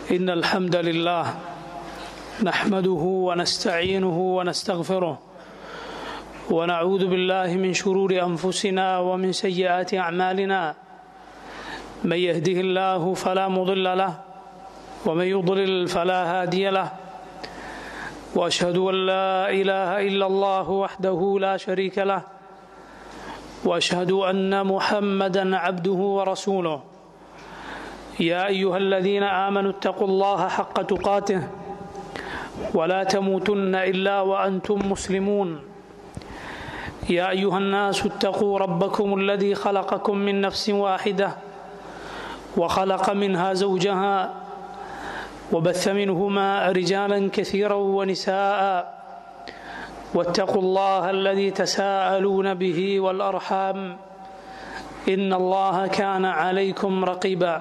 إن الحمد لله نحمده ونستعينه ونستغفره ونعوذ بالله من شرور أنفسنا ومن سيئات أعمالنا من يهده الله فلا مضل له ومن يضلل فلا هادي له واشهد ان لا اله الا الله وحده لا شريك له واشهد ان محمدا عبده ورسوله يا ايها الذين امنوا اتقوا الله حق تقاته ولا تموتن الا وانتم مسلمون يا ايها الناس اتقوا ربكم الذي خلقكم من نفس واحده وخلق منها زوجها وبث منهما رجالا كثيرا ونساء واتقوا الله الذي تساءلون به والارحام ان الله كان عليكم رقيبا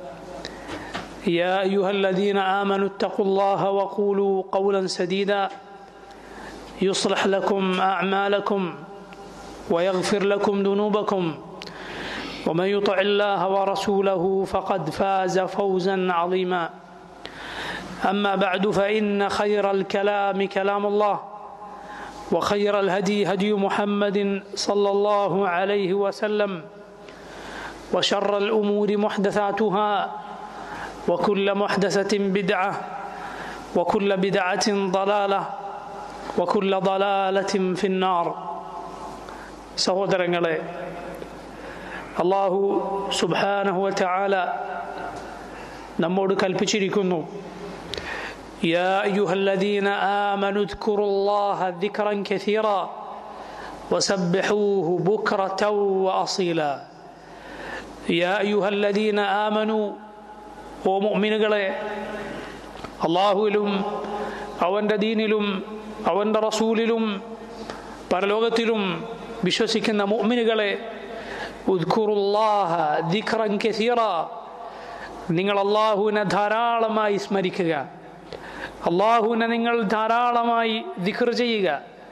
يا ايها الذين امنوا اتقوا الله وقولوا قولا سديدا يصلح لكم اعمالكم ويغفر لكم ذنوبكم ومن يطع الله ورسوله فقد فاز فوزا عظيما أما بعد فإن خير الكلام كلام الله وخير الهدي هدي محمد صلى الله عليه وسلم وشر الأمور محدثاتها وكل محدثة بدعة وكل بدعة ضلالة وكل ضلالة في النار സഹോദരങ്ങളെ അള്ളാഹു സുബാനഹുവ ചാല നമ്മോട് കൽപ്പിച്ചിരിക്കുന്നു يا أيها الذين آمنوا اذكروا الله ذكرا كثيرا وسبحوه بكرة وأصيلا يا أيها الذين آمنوا ومؤمنകളെ അള്ളാഹുവിലും അവൻ്റെ ദീനിലും അവൻ്റെ റസൂലിലും പരലോകത്തിലും വിശ്വസിക്കുന്ന മുഅ്മിനുകളെ ഉദ്ഖുറുല്ലാഹ ദിഖ്റൻ കസീറ നിങ്ങൾ അള്ളാഹുവിനെ ധാരാളമായി സ്മരിക്കുക അള്ളാഹുവിനെ നിങ്ങൾ ധാരാളമായി ദിഖർ ചെയ്യുക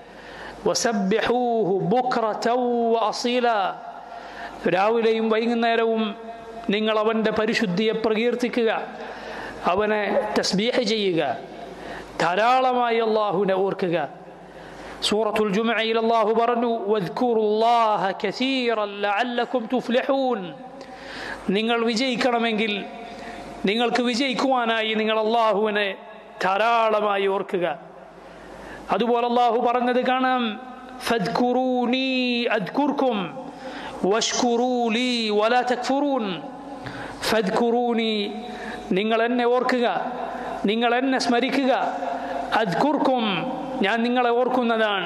വസബ്യഹൂഹു ബുക്റതൗ വഅസീല രാവിലെയും വൈകുന്നേരവും നിങ്ങൾ അവൻ്റെ പരിശുദ്ധിയെ പ്രകീർത്തിക്കുക അവനെ തസ്ബീഹ് ചെയ്യുക ധാരാളമായി അള്ളാഹുവിനെ ഓർക്കുക സൂറത്തുൽ ജുമയിൽ അള്ളാഹു പറഞ്ഞു വദ്കുറുല്ലാഹ കസീറൻ ലഅല്ലക്കും തുഫ്ലിഹൂൻ നിങ്ങൾ വിജയിക്കണമെങ്കിൽ നിങ്ങൾക്ക് വിജയിക്കുവാനായി നിങ്ങൾ അള്ളാഹുവിനെ ധാരാളമായി ഓർക്കുക അതുപോലെ അള്ളാഹു പറഞ്ഞത് കാണാം ഫദ്കുറൂനി അദ്കുർക്കും വഷ്കുറൂലി വല തക്ഫുറൂൻ ഫദ്കുറൂനി നിങ്ങൾ എന്നെ ഓർക്കുക നിങ്ങൾ എന്നെ സ്മരിക്കുക അദ്കുർക്കും ഞാൻ നിങ്ങളെ ഓർക്കുന്നതാണ്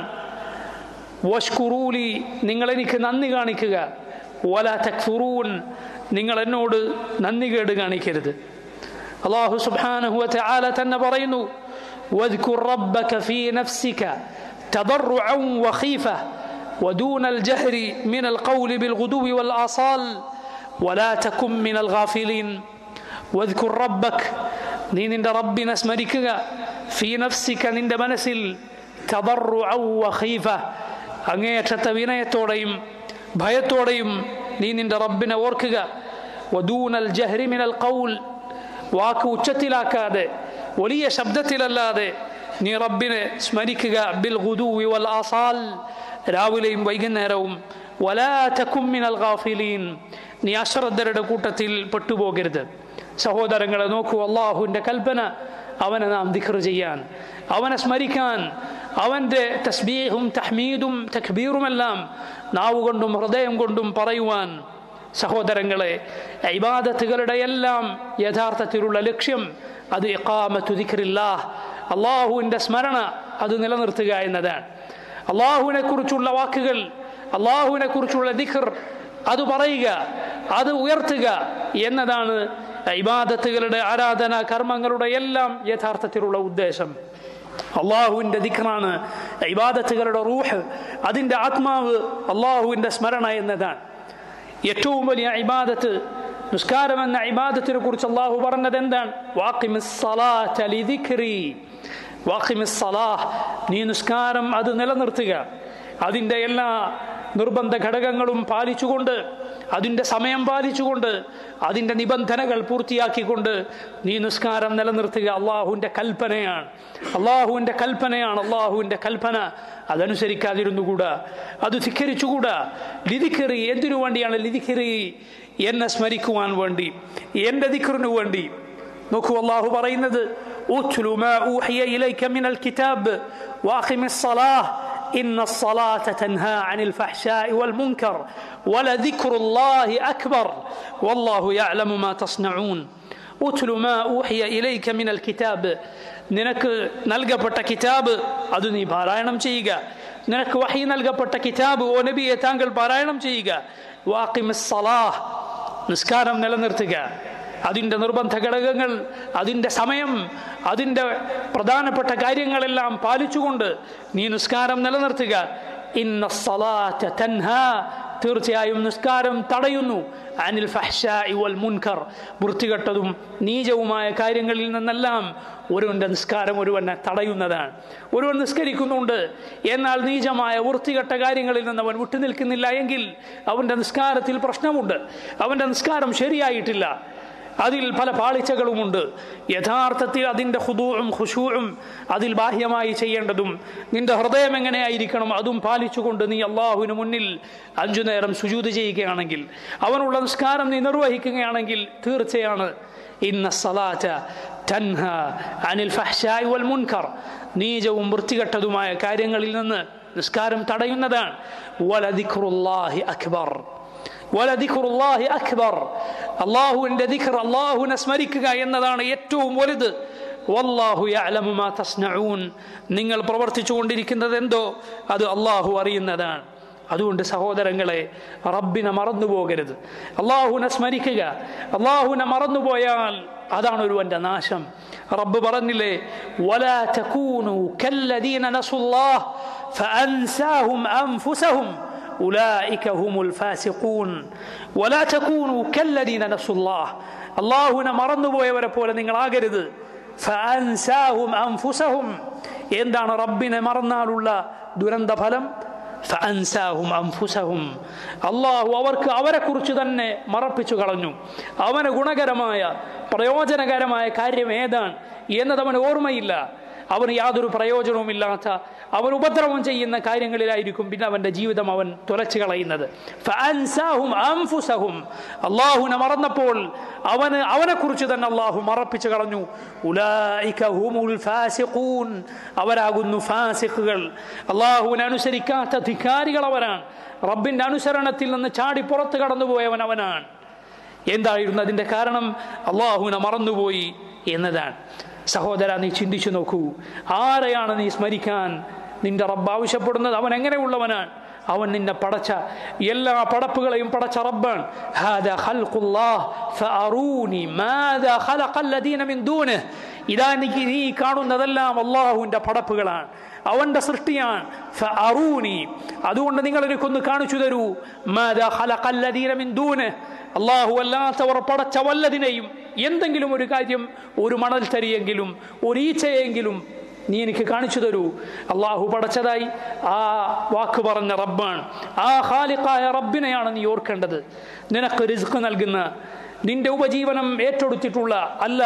വഷ്കുറൂലി നിങ്ങൾ എനിക്ക് നന്ദി കാണിക്കുക വല തക്ഫുറൂൻ നിങ്ങൾ എന്നോട് നന്ദി കേട് കാണിക്കരുത് അള്ളാഹു സുബ്ഹാനഹു വതആല തന്നെ പറയുന്നു واذكر ربك في نفسك تضرعا وخيفة ودون الجهر من القول بالغدو والآصال ولا تكن من الغافلين واذكر ربك നീ നിന്റെ റബ്ബിനെ സ്മരിക്കുക ഫീ നഫ്സിക നിന്റെ മനസ്സിൽ തദർറുഅ വഖീഫ അങ്ങേയറ്റത്തെ വിനയത്തോടെയും ഭയത്തോടെയും നീ നിന്റെ റബ്ബിനെ ഓർക്കുക വദൂനൽ ജഹ്രി മിനൽ ഖൗൽ വാക്ക് ഉച്ചത്തിലാക്കാതെ വലിയ ശബ്ദത്തിലല്ലാതെ നീ റബ്ബിനെ സ്മരിക്കുക ബിൽ ഗുദൂവി വൽ ആസാൽ രാവിലെയും വൈകുന്നേരവും വലാ തകും മിനൽ ഗാഫിലീൻ നീ അശ്രദ്ധരുടെ കൂട്ടത്തിൽ പെട്ടുപോകരുത് സഹോദരങ്ങളെ നോക്കൂ അള്ളാഹുവിൻ്റെ കൽപ്പന അവനെ നാം ദിഖർ ചെയ്യാൻ അവനെ സ്മരിക്കാൻ അവൻ്റെ തസ്ബീഹും തഹ്മീദും തക്ബീറുമെല്ലാം നാവ് കൊണ്ടും ഹൃദയം കൊണ്ടും പറയുവാൻ സഹോദരങ്ങളെ ഇബാദത്തുകളുടെ എല്ലാം യഥാർത്ഥത്തിലുള്ള ലക്ഷ്യം അത് ഇഖാമത്തു ദിഖറില്ലാഹ് അള്ളാഹുവിൻ്റെ സ്മരണ അത് നിലനിർത്തുക എന്നതാണ് അള്ളാഹുവിനെ കുറിച്ചുള്ള വാക്കുകൾ അള്ളാഹുവിനെ കുറിച്ചുള്ള ദിഖർ അത് പറയുക അത് ഉയർത്തുക എന്നതാണ് ഇബാദത്തുകളുടെ ആരാധന കർമ്മങ്ങളുടെ എല്ലാം യഥാർത്ഥത്തിലുള്ള ഉദ്ദേശം അള്ളാഹുവിൻ്റെ ദിഖറാണ് ഇബാദത്തുകളുടെ റൂഹ് അതിൻ്റെ ആത്മാവ് അള്ളാഹുവിൻ്റെ സ്മരണ എന്നതാണ് ഏറ്റവും വലിയ ഇബാദത്ത് നിസ്കാരം എന്ന ഇബാദത്തിനെ കുറിച്ച് അള്ളാഹു പറഞ്ഞത് എന്താണ് നീ നിസ്കാരം അത് നിലനിർത്തുക അതിൻ്റെ എല്ലാ നിർബന്ധ ഘടകങ്ങളും പാലിച്ചുകൊണ്ട് അതിൻ്റെ സമയം പാലിച്ചുകൊണ്ട് അതിൻ്റെ നിബന്ധനകൾ പൂർത്തിയാക്കിക്കൊണ്ട് നീ നിസ്കാരം നിലനിർത്തുക അള്ളാഹുവിൻ്റെ കൽപ്പനയാണ് അള്ളാഹുവിൻ്റെ കൽപ്പനയാണ് അള്ളാഹുവിൻ്റെ കൽപ്പന അതനുസരിക്കാതിരുന്നുകൂടാ അത് ധിക്കരിച്ചുകൂടാ ലിതിക്കറി എന്തിനു വേണ്ടിയാണ് ലിതിക്കറി എന്നെ സ്മരിക്കുവാൻ വേണ്ടി എൻ്റെ ദിക്കറിനു വേണ്ടി നോക്കൂ അള്ളാഹു പറയുന്നത് اتل ما اوحي اليك من الكتاب واقم الصلاه ان الصلاه تنهى عن الفحشاء والمنكر ولذكر الله اكبر والله يعلم ما تصنعون اتل ما اوحي اليك من الكتاب നിനക്ക് നൽകപ്പെട്ട കിതാബ് അത് നീ പാരായണം ചെയ്യുക നിനക്ക് വഹി നൽകപ്പെട്ട കിതാബ് ഓ നബിയെ താങ്കൾ പാരായണം ചെയ്യുക വാക്കിമിസ്സലാഹ് നിസ്കാരം നിലനിർത്തുക അതിൻ്റെ നിർബന്ധ ഘടകങ്ങൾ അതിൻ്റെ സമയം അതിൻ്റെ പ്രധാനപ്പെട്ട കാര്യങ്ങളെല്ലാം പാലിച്ചുകൊണ്ട് നീ നിസ്കാരം നിലനിർത്തുക ഇന്ന സലാത്ത തൻഹ തീർച്ചയായും നിസ്കാരം തടയുന്നു അനിൽ ഫഹ്ഷാഇ വൽ മുൻകർ വൃത്തികെട്ടതും നീചവുമായ കാര്യങ്ങളിൽ നിന്നെല്ലാം ഒരുവന്റെ നിസ്കാരം ഒരുവനെ തടയുന്നതാണ് ഒരുവൻ നിസ്കരിക്കുന്നുണ്ട് എന്നാൽ നീചമായ വൃത്തികെട്ട കാര്യങ്ങളിൽ നിന്ന് അവൻ വിട്ടുനിൽക്കുന്നില്ല എങ്കിൽ അവൻ്റെ നിസ്കാരത്തിൽ പ്രശ്നമുണ്ട് അവൻ്റെ നിസ്കാരം ശരിയായിട്ടില്ല അതിൽ പല പാളിച്ചകളുമുണ്ട് യഥാർത്ഥത്തിൽ അതിൻ്റെ ഹുദൂവും ഖുശൂവും അതിൽ ബാഹ്യമായി ചെയ്യേണ്ടതും നിന്റെ ഹൃദയം എങ്ങനെയായിരിക്കണം അതും പാലിച്ചുകൊണ്ട് നീ അള്ളാഹുവിന് മുന്നിൽ അഞ്ചു നേരം സുജൂത് ചെയ്യുകയാണെങ്കിൽ അവനുള്ള നിസ്കാരം നീ നിർവഹിക്കുകയാണെങ്കിൽ തീർച്ചയാണ് ഇന്ന സലാറ്റ തൻഹ അനിൽ ഫഹ്ഷായ് വൽ മുൻകർ നീചവും വൃത്തികെട്ടതുമായ കാര്യങ്ങളിൽ നിന്ന് നിസ്കാരം തടയുന്നതാണ് വലദിഖുറുല്ലാഹി അക്ബർ വലദിഖുറുല്ലാഹി അക്ബർ അള്ളാഹുവിൻ്റെ ദിഖർ അള്ളാഹുവിനെ സ്മരിക്കുക എന്നതാണ് ഏറ്റവും വലുത് വല്ലാഹു യഅലമു മാ തസ്നഊൻ നിങ്ങൾ പ്രവർത്തിച്ചു കൊണ്ടിരിക്കുന്നത് എന്തോ അത് അള്ളാഹു അറിയുന്നതാണ് അതുകൊണ്ട് സഹോദരങ്ങളെ റബ്ബിനെ മറന്നു പോകരുത് അള്ളാഹുവിനെ സ്മരിക്കുക അള്ളാഹുവിനെ മറന്നുപോയാൽ അതാണ് ഒരുവന്റെ നാശം റബ്ബ് പറഞ്ഞില്ലേ ولا تكونوا كالذين نسوا الله فأنساهم أنفسهم أولئك هم الفاسقون ولا تكونوا كالذين نسوا الله അള്ളാഹുവിനെ മറന്നുപോയവരെ പോലെ നിങ്ങളാകരുത് ഫഅൻസാഹും അൻഫുസഹും എന്താണ് റബ്ബിനെ മറന്നാലുള്ള ദുരന്ത ഫലം ഫഅൻസാഹും അൻഫുസഹും അള്ളാഹു അവർക്ക് അവരെക്കുറിച്ച് തന്നെ മറപ്പിച്ചു കളഞ്ഞു അവന് ഗുണകരമായ പ്രയോജനകരമായ കാര്യം ഏതാണ് എന്നത് അവന് ഓർമ്മയില്ല അവന് യാതൊരു പ്രയോജനവുമില്ലാത്ത അവൻ ഉപദ്രവം ചെയ്യുന്ന കാര്യങ്ങളിലായിരിക്കും പിന്നെ അവൻ്റെ ജീവിതം അവൻ തുലച്ചു കളയുന്നത് ഫഅൻസാഹും അൻഫുസഹും അള്ളാഹുവിനെ മറന്നപ്പോൾ അവന് അവനെക്കുറിച്ച് തന്നെ അള്ളാഹു മറപ്പിച്ചു കളഞ്ഞു ഉലായിക ഹുമുൽ ഫാസിഖൂൻ അവരാകുന്നു ഫാസിഖുകൾ അള്ളാഹുവിനെ അനുസരിക്കാത്ത ധിക്കാരികൾ അവരാണ് റബ്ബിന്റെ അനുസരണത്തിൽ നിന്ന് ചാടി പുറത്ത് കടന്നുപോയവൻ അവനാണ് എന്തായിരുന്നു അതിൻ്റെ കാരണം അള്ളാഹുവിനെ മറന്നുപോയി എന്നതാണ് സഹോദര നീ ചിന്തിച്ചു നോക്കൂ ആരെയാണ് നീ സ്മരിക്കാൻ നിന്റെ റബ്ബ് ആവശ്യപ്പെടുന്നത് അവൻ എങ്ങനെയുള്ളവനാണ് അവൻ നിന്നെ പടച്ച എല്ലാ പടപ്പുകളെയും പടച്ച റബ്ബാണ് هذا خلق الله فأروني ماذا خلق الذين من دونه ഇതാ എനിക്ക് നീ കാണുന്നതെല്ലാം അള്ളാഹുവിൻ്റെ പടപ്പുകളാണ് അവന്റെ സൃഷ്ടിയാണ് ഫഅറൂനി അതുകൊണ്ട് നിങ്ങൾ എനിക്കൊന്ന് കാണിച്ചു തരൂ മാദാ ഖലഖല്ലദീന മിൻ ദൂന അള്ളാഹു അല്ലാത്തവർ പടച്ച വല്ലതിനെയും എന്തെങ്കിലും ഒരു കാര്യം ഒരു മണൽ തരിയെങ്കിലും ഒരു ഈച്ചയെങ്കിലും നീ എനിക്ക് കാണിച്ചു തരൂ അള്ളാഹു പടച്ചതായി ആ വാക്ക് പറഞ്ഞ റബ്ബാണ് ആ ഖാലിഖായ റബ്ബിനെയാണ് നീ ഓർക്കേണ്ടത് നിനക്ക് റിസ്ക് നൽകുന്ന നിന്റെ ഉപജീവനം ഏറ്റെടുത്തിട്ടുള്ള അല്ല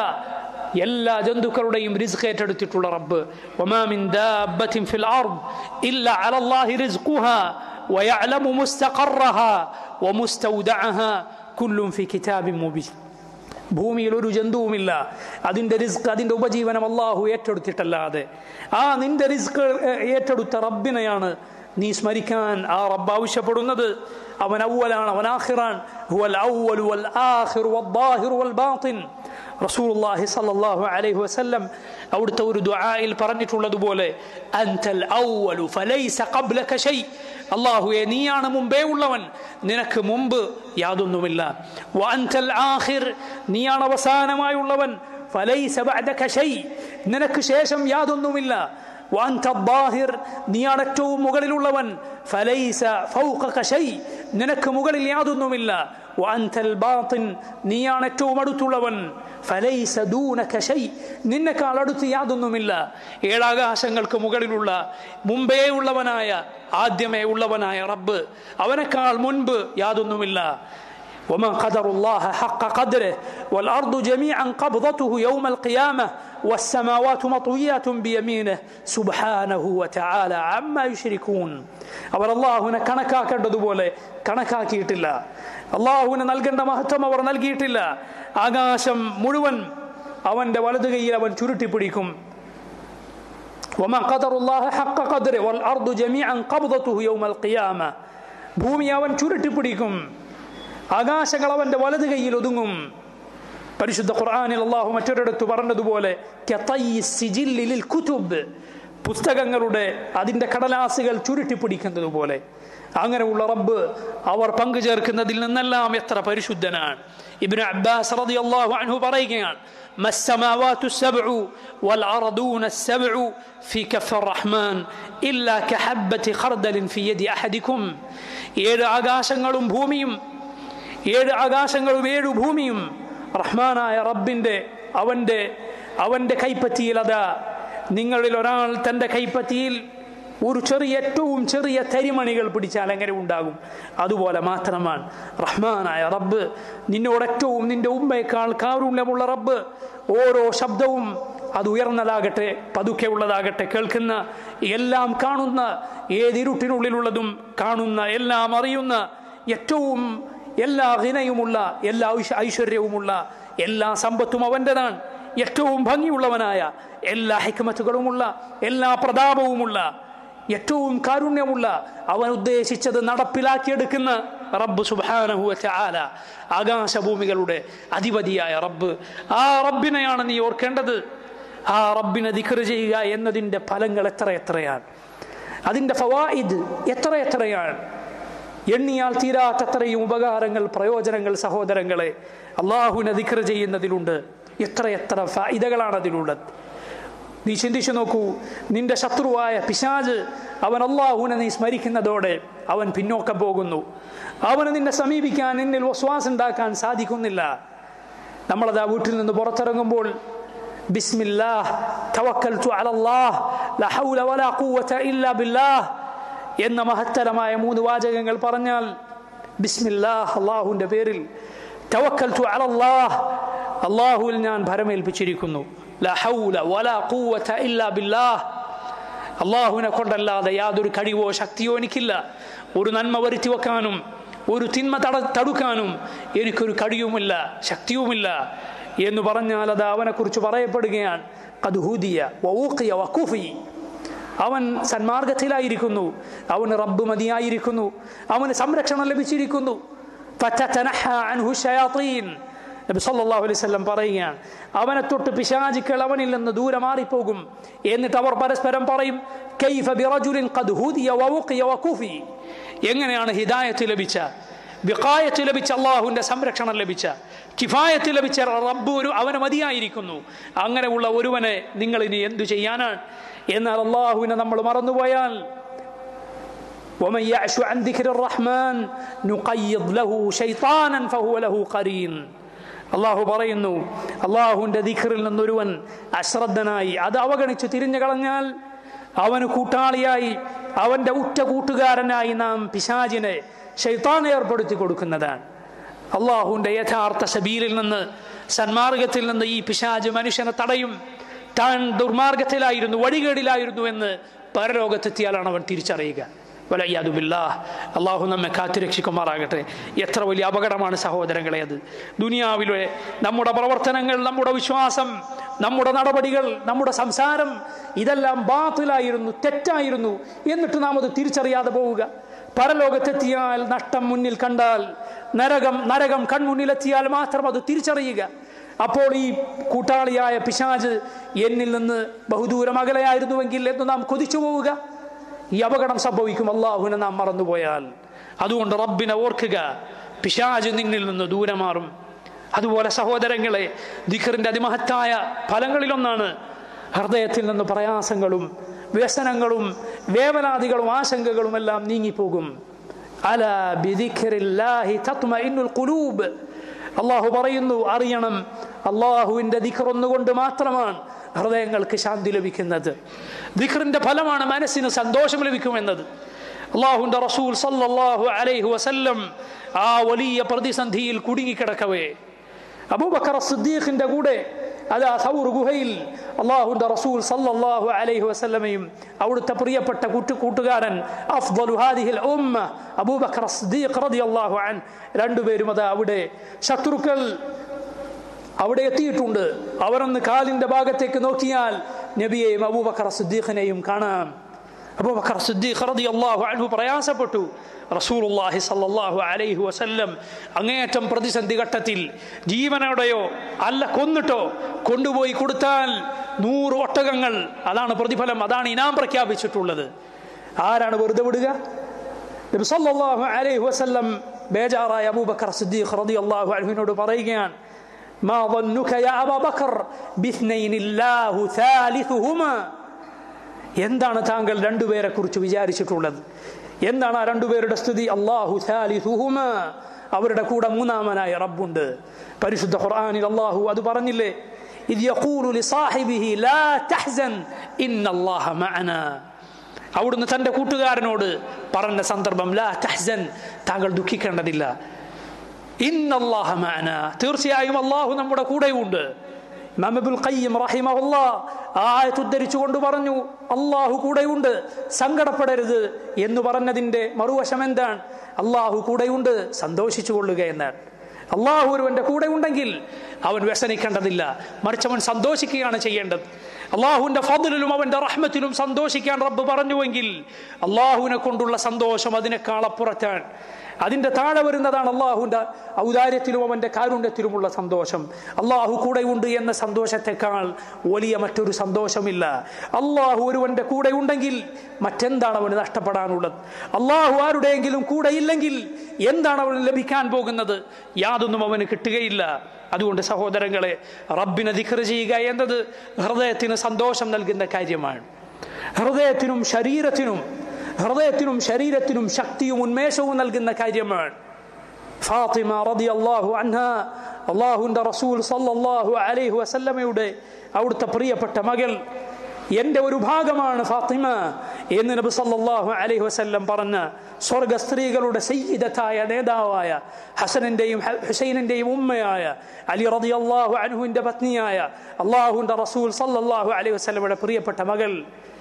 എല്ലാ ജന്തുക്കളുടെയും റിസ്ക് ഏറ്റെടുത്തിട്ടുള്ള റബ്ബ് ഒമാമിൻ ദാബത്തിൻ ഫിൽ അർദ് ഇല്ല അലല്ലാഹി റിസ്ഖുഹാ ويعلم مستقرها ومستودعها كل في كتاب مبين ഭൂമിയിൽ ഒരു ജന്തുവുമില്ല അതിൻ്റെ റിസ്ക് അതിൻ്റെ ഉപജീവനം അള്ളാഹു ഏറ്റെടുത്തിട്ടല്ലാതെ ആ നിന്റെ റിസ്ക് ഏറ്റെടുത്ത റബ്ബിനെയാണ് നീ സ്മരിക്കാൻ ആ റബ്ബ് ആവശ്യപ്പെടുന്നത് അവൻ അവലാണ് അവൻ ആഖിറാൻ ഹുവൽ അവ്വലു വൽ ആഖിറു വദ്ദാഹിറു വൽ ബാത്തിൻ റസൂലുള്ളാഹി സ്വല്ലല്ലാഹു അലൈഹി വസല്ലം അവിടുത്തെ ഒരു ദുആയിൽ പറഞ്ഞിട്ടുള്ളതുപോലെ അൻതൽ അവ്വലു ഫലൈസ ഖബ്ലക ഷൈ അല്ലാഹുവേ നീയാണ് മുമ്പേ ഉള്ളവൻ നിനക്ക് മുമ്പ് യാതൊന്നുമില്ല വഅൻതൽ ആഖിർ നീയാണ് അവസാനമായുള്ളവൻ ഫലൈസ ബഅദക ഷൈ നിനക്ക് ശേഷം യാതൊന്നുമില്ല وأنت الظاهر നീയാണ് ഏറ്റവും മുകളിലുള്ളവൻ ഫലൈസ ഫൗഖക ഷൈ നിനക്ക് മുകളിൽ യാതൊന്നുമില്ല وأنت الباطن നീയാണ് ഏറ്റവും അടുത്തുള്ളവൻ ഫലൈസ ദൂനക ഷൈ നിന്നെക്കാൾ അടുത്ത് യാതൊന്നുമില്ല ഏഴാകാശങ്ങൾക്ക് മുകളിലുള്ള മുമ്പേ ഉള്ളവനായ ആദ്യമേ ഉള്ളവനായ റബ്ബ് അവനേക്കാൾ മുൻപ് യാതൊന്നുമില്ല وما قدر الله حق قدره والأرض جميعا قبضته يوم القيامة والسماوات مطويات بيمينه سبحانه وتعالى عما يشركون അവർ അള്ളാഹുവിനെ കണക്കാക്കേണ്ടതുപോലെ കണക്കാക്കിയിട്ടില്ല അള്ളാഹുവിന് നൽകേണ്ട മഹത്വം അവർ നൽകിയിട്ടില്ല ആകാശം മുഴുവൻ അവന്റെ വലതു കൈയിൽ അവൻ ചുരുട്ടിപ്പിടിക്കും وما قدر الله حق قدره والأرض جميعا قبضته يوم القيامة ഭൂമി അവൻ ചുരുട്ടിപ്പിടിക്കും ആകാശങ്ങൾ അവന്റെ വലത് കൈയിൽ ഒതുങ്ങും പരിശുദ്ധ ഖുർആനിൽ അള്ളാഹു മറ്റൊരിടത്ത് പറഞ്ഞതുപോലെ കുതുബ് പുസ്തകങ്ങളുടെ അതിന്റെ കടലാസുകൾ ചുരുട്ടിപ്പിടിക്കുന്നത് പോലെ അങ്ങനെയുള്ള റബ്ബ് അവർ പങ്കുചേർക്കുന്നതിൽ നിന്നെല്ലാം എത്ര പരിശുദ്ധനാണ് ഇബ്നു അബ്ബാസ് റളിയല്ലാഹു അൻഹു പറയുകയാണ് ما السماوات السبع والأرضون السبع في كف الرحمن إلا كحبة خردل في يد أحدكم ഏഴ് ആകാശങ്ങളും ഭൂമിയും ഏഴ് ആകാശങ്ങളും ഏഴ് ഭൂമിയും റഹ്മാനായ റബ്ബിന്റെ അവന്റെ അവന്റെ കൈപ്പറ്റിയിൽ അതാ നിങ്ങളിൽ ഒരാൾ തന്റെ കൈപ്പറ്റിയിൽ ഒരു ചെറിയ ഏറ്റവും ചെറിയ തരിമണികൾ പിടിച്ചാൽ എങ്ങനെ ഉണ്ടാകും അതുപോലെ മാത്രമാണ് റഹ്മാനായ റബ്ബ് നിന്നോട് ഏറ്റവും നിന്റെ ഉമ്മയേക്കാൾ കാരുണ്യമുള്ള റബ്ബ് ഓരോ ശബ്ദവും അത് ഉയർന്നതാകട്ടെ പതുക്കെ ഉള്ളതാകട്ടെ കേൾക്കുന്ന എല്ലാം കാണുന്ന ഏതിരുട്ടിനുള്ളിലുള്ളതും കാണുന്ന എല്ലാം അറിയുന്ന ഏറ്റവും എല്ലാ ഹിനയുമുള്ള എല്ലാ ഐശ്വര്യവുമുള്ള എല്ലാ സമ്പത്തും അവൻ്റെതാണ് ഏറ്റവും ഭംഗിയുള്ളവനായ എല്ലാ ഹിക്മത്തുകളുമുള്ള എല്ലാ പ്രതാപവുമുള്ള ഏറ്റവും കാരുണ്യമുള്ള അവൻ ഉദ്ദേശിച്ചത് നടപ്പിലാക്കിയെടുക്കുന്ന റബ്ബ് സുബാനഹു ആല ആകാശഭൂമികളുടെ അധിപതിയായ റബ്ബ് ആ റബ്ബിനെയാണ് നീ ഓർക്കേണ്ടത് ആ റബ്ബിനെ ദിക്കർ ചെയ്യുക എന്നതിൻ്റെ ഫലങ്ങൾ എത്ര എത്രയാണ് അതിൻ്റെ ഫവായിദ് എത്ര എത്രയാണ് എണ്ണിയാൽ തീരാത്തത്രയും ഉപകാരങ്ങൾ പ്രയോജനങ്ങൾ സഹോദരങ്ങളെ അള്ളാഹുവിനെ ദിക്കർ ചെയ്യുന്നതിലുണ്ട് എത്ര എത്ര ഫായിദകളാണ് അതിലുള്ളത് നീ ചിന്തിച്ചു നോക്കൂ നിന്റെ ശത്രുവായ പിശാജ് അവൻ അള്ളാഹുവിനെ നീ സ്മരിക്കുന്നതോടെ അവൻ പിന്നോക്കം പോകുന്നു അവന് നിന്നെ സമീപിക്കാൻ നിന്നിൽ വിശ്വാസം ഉണ്ടാക്കാൻ സാധിക്കുന്നില്ല നമ്മളത് ആ വീട്ടിൽ നിന്ന് പുറത്തിറങ്ങുമ്പോൾ ബിസ്മില്ലാഹ് തവക്കൽതു അലല്ലാഹ് ലാ ഹൗല വലാ ഖുവത ഇല്ലാ ബില്ലാഹ് എന്ന മഹത്തരമായ മൂന്ന് വാചകങ്ങൾ പറഞ്ഞാൽ ബിസ്മില്ലാഹ് അള്ളാഹുവിൻ്റെ പേരിൽ തവക്കൽതു അലല്ലാഹ് അള്ളാഹുവിൽ ഞാൻ ഭരമേൽപ്പിച്ചിരിക്കുന്നു ലാ ഹൗല വലാ ഖുവത ഇല്ലാ ബില്ലാഹ് അള്ളാഹുവിനെ കൊണ്ടല്ലാതെ യാതൊരു കഴിവോ ശക്തിയോ എനിക്കില്ല ഒരു നന്മ വരുത്തി വെക്കാനും ഒരു തിന്മ തട തടുക്കാനും എനിക്കൊരു കഴിയുമില്ല ശക്തിയുമില്ല എന്ന് പറഞ്ഞാൽ അത് അവനെക്കുറിച്ച് പറയപ്പെടുകയാണ് കദ്ഹൂദിയ വൂക്കിയ വക്കുഫി അവൻ സന്മാർഗത്തിലായിരിക്കുന്നു അവന് റബ്ബ് മതിയായിരിക്കുന്നു അവന് സംരക്ഷണം ലഭിച്ചിരിക്കുന്നു നബി സല്ലല്ലാഹു അലൈഹി വസല്ലം പറയുകയാണ് അവനെ തൊട്ട് പിശാചിക്കൾ അവനിൽ നിന്ന് ദൂരെ മാറിപ്പോകും എന്നിട്ട് അവർ പരസ്പരം പറയും കൈഫ ബിറജുലിൻ ഖദ് ഹുദിയ വവുഖിയ വകുഫി എങ്ങനെയാണ് ഹിദായത്ത് ലഭിച്ച വിഖായത്ത് ലഭിച്ച അള്ളാഹുവിന്റെ സംരക്ഷണം ലഭിച്ച കിഫായത്ത് ലഭിച്ച റബ്ബ് ഒരു അവന് മതിയായിരിക്കുന്നു അങ്ങനെയുള്ള ഒരുവനെ നിങ്ങൾ ഇനി എന്തു ചെയ്യാനാണ് എന്നാൽ അള്ളാഹുവിനെ നമ്മൾ മറന്നുപോയാൽ ومن يعش عن ذكر الرحمن نقيض له شيطانا فهو له قرين അള്ളാഹു പറയുന്നു അള്ളാഹുവിന്റെ ദിഖറിൽ നിന്നൊരുവൻ അശ്രദ്ധനായി അത് അവഗണിച്ച് തിരിഞ്ഞു കളഞ്ഞാൽ അവന് കൂട്ടാളിയായി അവന്റെ ഉറ്റ കൂട്ടുകാരനായി നാം പിശാചിനെ ഷെയ്ത്താൻ ഏർപ്പെടുത്തി കൊടുക്കുന്നതാണ് അള്ളാഹുവിന്റെ യഥാർത്ഥ സബീലിൽ നിന്ന് സന്മാർഗത്തിൽ നിന്ന് ഈ പിശാജ് മനുഷ്യനെ തടയും താൻ ദുർമാർഗത്തിലായിരുന്നു വഴികേടിലായിരുന്നു എന്ന് പരലോകത്തെത്തിയാലാണ് അവൻ തിരിച്ചറിയുക വലയ്യാതുബില്ലാ അള്ളാഹു നമ്മെ കാത്തുരക്ഷിക്കുമാറാകട്ടെ എത്ര വലിയ അപകടമാണ് സഹോദരങ്ങളെ അത് ദുനിയാവിലെ നമ്മുടെ പ്രവർത്തനങ്ങൾ നമ്മുടെ വിശ്വാസം നമ്മുടെ നടപടികൾ നമ്മുടെ സംസാരം ഇതെല്ലാം ബാത്തിലായിരുന്നു തെറ്റായിരുന്നു എന്നിട്ട് നാം അത് തിരിച്ചറിയാതെ പോവുക പരലോകത്തെത്തിയാൽ നഷ്ടം മുന്നിൽ കണ്ടാൽ നരകം നരകം കൺമുന്നിലെത്തിയാൽ മാത്രം അത് തിരിച്ചറിയുക അപ്പോൾ ഈ കൂട്ടാളിയായ പിശാജ് എന്നിൽ നിന്ന് ബഹുദൂരം അകലെയായിരുന്നുവെങ്കിൽ എന്ന് നാം കൊതിച്ചു പോവുക ഈ അപകടം സംഭവിക്കും അള്ളാഹുവിനെ നാം മറന്നുപോയാൽ അതുകൊണ്ട് റബ്ബിനെ ഓർക്കുക പിശാജ് നിന്നിൽ നിന്ന് ദൂരെ മാറും അതുപോലെ സഹോദരങ്ങളെ ദിഖറിന്റെ അതിമഹത്തായ ഫലങ്ങളിലൊന്നാണ് ഹൃദയത്തിൽ നിന്ന് പ്രയാസങ്ങളും വ്യസനങ്ങളും വേവലാദികളും ആശങ്കകളും എല്ലാം നീങ്ങിപ്പോകും അല ബിദിഖറില്ലാഹി തത്മഇന്നുൽ ഖുലൂബ് അള്ളാഹു പറയുന്നു അറിയണം അള്ളാഹുവിന്റെ ദിഖർ ഒന്നുകൊണ്ട് മാത്രമാണ് ഹൃദയങ്ങൾക്ക് ശാന്തി ലഭിക്കുന്നത് ദിഖറിന്റെ ഫലമാണ് മനസ്സിന് സന്തോഷം ലഭിക്കുമെന്നത് അള്ളാഹുന്റെ റസൂൽ സല്ലല്ലാഹു അലൈഹി വസല്ലം ആ വലിയ പ്രതിസന്ധിയിൽ കുടുങ്ങിക്കിടക്കവേ അബൂബക്കർ സിദ്ദീഖിന്റെ കൂടെ അതാ സൗർ ഗുഹയിൽ അള്ളാഹുന്റെ റസൂൽ സല്ലല്ലാഹു അലൈഹി വസല്ലമയും അവിടുത്തെ പ്രിയപ്പെട്ട കൂട്ടു കൂട്ടുകാരൻ അഫ്ദലു ഹാദിഹിൽ ഉമ്മ അബൂബക്കർ സിദ്ദീഖ് റളിയല്ലാഹു അൻ രണ്ടുപേരും അതാ അവിടെ ശത്രുക്കൾ അവിടെ എത്തിയിട്ടുണ്ട് അവരൊന്ന് കാലിന്റെ ഭാഗത്തേക്ക് നോക്കിയാൽ നബിയെയും അബൂബക്കർ സിദ്ദീഖിനെയും കാണാം അബൂബക്കർ സിദ്ദീഖ് റളിയല്ലാഹു അൻഹു പ്രയാസപ്പെട്ടു റസൂലുള്ളാഹി സല്ലല്ലാഹു അലൈഹി വസല്ലം അങ്ങേയറ്റം പ്രതിസന്ധി ഘട്ടത്തിൽ ജീവനോടെയോ അല്ല കൊന്നിട്ടോ കൊണ്ടുപോയി കൊടുത്താൽ നൂറ് ഒട്ടകങ്ങൾ അതാണ് പ്രതിഫലം അതാണ് ഇനാം പ്രഖ്യാപിച്ചിട്ടുള്ളത് ആരാണ് വെറുതെ വിടുക നബി സല്ലല്ലാഹു അലൈഹി വസല്ലം ബേജാറായ അബൂബക്കർ സിദ്ദീഖ് റളിയല്ലാഹു അൻഹുവിനോട് പറയുകയാണ് ما ظنك يا أبا بكر باثنين الله ثالثهما എന്താണ് താങ്കൾ രണ്ടുപേരെ കുറിച്ച് വിചാരിച്ചിട്ടുള്ളത് എന്താണ് ആ രണ്ടുപേരുടെ സ്ഥിതി അള്ളാഹു സാലിസുഹുമ അവരുടെ കൂടെ മൂന്നാമനായ റബ്ബുണ്ട് പരിശുദ്ധ ഖുർആനിൽ അള്ളാഹു അത് പറഞ്ഞില്ലേ ഇത് യഖൂലു ലിസാഹിബിഹി ലാ തഹ്സൻ ഇന്നല്ലാഹ മഅനാ അവിടുന്ന് തന്റെ കൂട്ടുകാരനോട് പറഞ്ഞ സന്ദർഭം ലാ തഹ്സൻ താങ്കൾ ദുഃഖിക്കേണ്ടതില്ല ഇന്നല്ലാഹ മഅനാ തീർച്ചയായും അള്ളാഹു നമ്മുടെ കൂടെയുണ്ട് ഇമാമബുൽ ഖയ്യിം റഹിമഹുല്ലാ ആയത്ത് ഉദ്ധരിച്ചുകൊണ്ട് പറഞ്ഞു അള്ളാഹു കൂടെയുണ്ട് സങ്കടപ്പെടരുത് എന്ന് പറഞ്ഞതിന്റെ മറുവശം എന്താണ് അള്ളാഹു കൂടെയുണ്ട് സന്തോഷിച്ചു കൊള്ളുക എന്നാണ് അള്ളാഹു ഒരുവന്റെ കൂടെ ഉണ്ടെങ്കിൽ അവൻ വ്യസനിക്കേണ്ടതില്ല മറിച്ച് അവൻ സന്തോഷിക്കുകയാണ് ചെയ്യേണ്ടത് അള്ളാഹുവിന്റെ ഫضലിലും അവന്റെ റഹ്മത്തിലും സന്തോഷിക്കാൻ റബ്ബ് പറഞ്ഞുവെങ്കിൽ അള്ളാഹുവിനെ കൊണ്ടുള്ള സന്തോഷം അതിനേക്കാൾ അപ്പുറത്താണ് അതിന്റെ താഴെ വരുന്നതാണ് അള്ളാഹുവിന്റെ ഔദാര്യത്തിലും അവന്റെ കാരുണ്യത്തിലുമുള്ള സന്തോഷം അള്ളാഹു കൂടെയുണ്ട് എന്ന സന്തോഷത്തെക്കാൾ വലിയ മറ്റൊരു സന്തോഷമില്ല അള്ളാഹു ഒരുവന്റെ കൂടെ ഉണ്ടെങ്കിൽ മറ്റെന്താണ് അവന് നഷ്ടപ്പെടാനുള്ളത് അള്ളാഹു ആരുടെയെങ്കിലും കൂടെ ഇല്ലെങ്കിൽ എന്താണ് അവന് ലഭിക്കാൻ പോകുന്നത് യാതൊന്നും അവന് കിട്ടുകയില്ല അതുകൊണ്ട് സഹോദരങ്ങളെ റബ്ബിനെ ദിഖർ ചെയ്യുക എന്നത് ഹൃദയത്തിന് സന്തോഷം നൽകുന്ന കാര്യമാണ് ഹൃദയത്തിനും ശരീരത്തിനും ഹൃദയത്തിനും ശരീരത്തിനും ശക്തിയും ഉന്മേഷവും നൽകുന്ന കാര്യമാണ് ഫാത്തിമ റതി അള്ളാഹു അൻഹ അള്ളാഹുന്റെ റസൂൽ സല്ലല്ലാഹു അലൈഹി വസല്ലമയുടെ അവിടുത്തെ പ്രിയപ്പെട്ട മകൾ എൻ്റെ ഒരു ഭാഗമാണ് ഫാത്തിമ എന്ന് നബി സല്ലല്ലാഹു അലൈഹി വസല്ലം പറഞ്ഞ സ്വർഗ സ്ത്രീകളുടെ സയ്യിദത്തായ നേതാവായ ഹസനിന്റെയും ഹുസൈനിന്റെയും ഉമ്മയായ അലി റളിയല്ലാഹു അൻഹുവിന്റെ പത്നിയായ അള്ളാഹുവിന്റെ റസൂൽ സല്ലല്ലാഹു അലൈഹി വസല്ലമയുടെ പ്രിയപ്പെട്ട മകൾ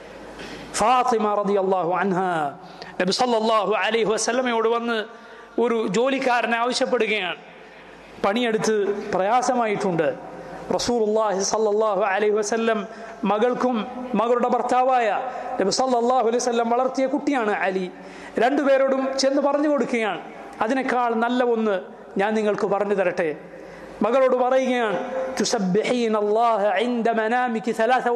ഫാത്തിമ റളിയല്ലാഹു അൻഹ നബി സല്ലല്ലാഹു അലൈഹി വസല്ലമയോട് വന്ന് ഒരു ജോലിക്കാരനെ ആവശ്യപ്പെടുകയാണ് പണിയെടുത്ത് പ്രയാസമായിട്ടുണ്ട് റസൂലുള്ളാഹി സല്ലല്ലാഹു അലൈഹി വസല്ലം മകൾക്കും മകളുടെ ഭർത്താവായ നബി സല്ലല്ലാഹു അലൈഹി വസല്ലം വളർത്തിയ കുട്ടിയാണ് അലി രണ്ടുപേരോടും ചെന്ന് പറഞ്ഞു കൊടുക്കുകയാണ് അതിനേക്കാൾ നല്ല ഒന്ന് ഞാൻ നിങ്ങൾക്ക് പറഞ്ഞു തരട്ടെ മകളോട് പറയുകയാണ് തുസബ്ബിഹീന അല്ലാഹ ഇൻദ മനാമികി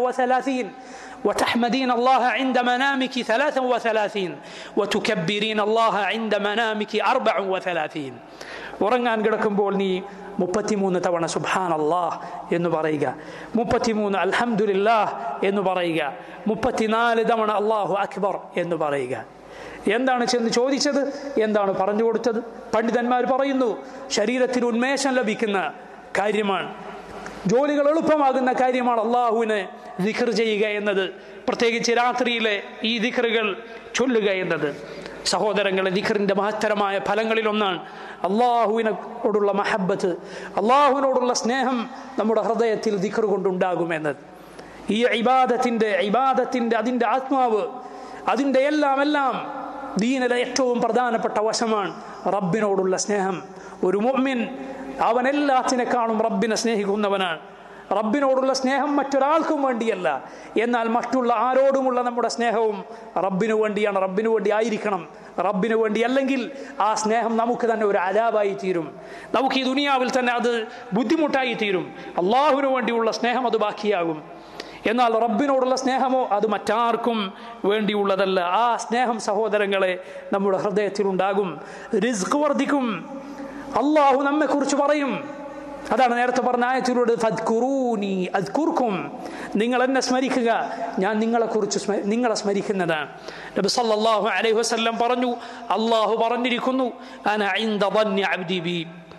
33 وتحمدين الله عند منامك ثلاثا وثلاثين وتكبرين الله عند منامك أربع وثلاثين ഉറങ്ങാൻ കിടക്കുമ്പോൾ നീ മുപ്പത്തിമൂന്ന് തവണ സുബാൻ അള്ളാഹ് എന്ന് പറയുക മുപ്പത്തിമൂന്ന് അൽഹംദുലില്ലാഹ് എന്ന് പറയുക മുപ്പത്തിനാല് തവണ അള്ളാഹു അക്ബർ എന്ന് പറയുക എന്താണ് ചെന്ന് ചോദിച്ചത് എന്താണ് പറഞ്ഞു കൊടുത്തത് പണ്ഡിതന്മാർ പറയുന്നു ശരീരത്തിന് ഉന്മേഷം ലഭിക്കുന്ന കാര്യമാണ് ജോലികൾ എളുപ്പമാകുന്ന കാര്യമാണ് അള്ളാഹുവിനെ ദിഖർ ചെയ്യുക എന്നത് പ്രത്യേകിച്ച് രാത്രിയിലെ ഈ ദിഖറുകൾ ചൊല്ലുക എന്നത് സഹോദരങ്ങളെ ദിഖറിന്റെ മഹത്തരമായ ഫലങ്ങളിലൊന്നാണ് അള്ളാഹുവിനോടുള്ള മഹബത്ത് അള്ളാഹുവിനോടുള്ള സ്നേഹം നമ്മുടെ ഹൃദയത്തിൽ ദിഖർ കൊണ്ടുണ്ടാകുമെന്നത് ഈ ഇബാദത്തിന്റെ ഇബാദത്തിന്റെ അതിൻ്റെ ആത്മാവ് അതിൻ്റെ എല്ലാം എല്ലാം ദീനിലെ ഏറ്റവും പ്രധാനപ്പെട്ട വശമാണ് റബ്ബിനോടുള്ള സ്നേഹം ഒരു മുഅ്മിൻ അവൻ എല്ലാത്തിനേക്കാളും റബ്ബിനെ സ്നേഹിക്കുന്നവനാണ് റബ്ബിനോടുള്ള സ്നേഹം മറ്റൊരാൾക്കും വേണ്ടിയല്ല എന്നാൽ മറ്റുള്ള ആരോടുമുള്ള നമ്മുടെ സ്നേഹവും റബ്ബിനു വേണ്ടിയാണ് റബ്ബിനു വേണ്ടി ആയിരിക്കണം റബ്ബിനു വേണ്ടി അല്ലെങ്കിൽ ആ സ്നേഹം നമുക്ക് തന്നെ ഒരു അലാബായി തീരും നമുക്ക് ഈ ദുനിയാവിൽ തന്നെ അത് ബുദ്ധിമുട്ടായി തീരും അള്ളാഹുവിനു വേണ്ടിയുള്ള സ്നേഹം അത് ബാക്കിയാകും എന്നാൽ റബ്ബിനോടുള്ള സ്നേഹമോ അത് മറ്റാർക്കും വേണ്ടിയുള്ളതല്ല ആ സ്നേഹം സഹോദരങ്ങളെ നമ്മുടെ ഹൃദയത്തിലുണ്ടാകും റിസ്ക് വർദ്ധിക്കും അള്ളാഹു നമ്മെക്കുറിച്ച് പറയും അതാണ് നേരത്തെ പറഞ്ഞ ആയത്തിലൂടെ ഫദ്കുറൂനി അദ്കുർക്കും നിങ്ങൾ എന്നെ സ്മരിക്കുക ഞാൻ നിങ്ങളെക്കുറിച്ച് സ്മ- നിങ്ങളെ സ്മരിക്കുന്നതാണ് നബി സല്ലല്ലാഹു അലൈഹി വസല്ലം പറഞ്ഞു അള്ളാഹു പറഞ്ഞിരിക്കുന്നു അന ഇൻദ ظن അബ്ദി ബി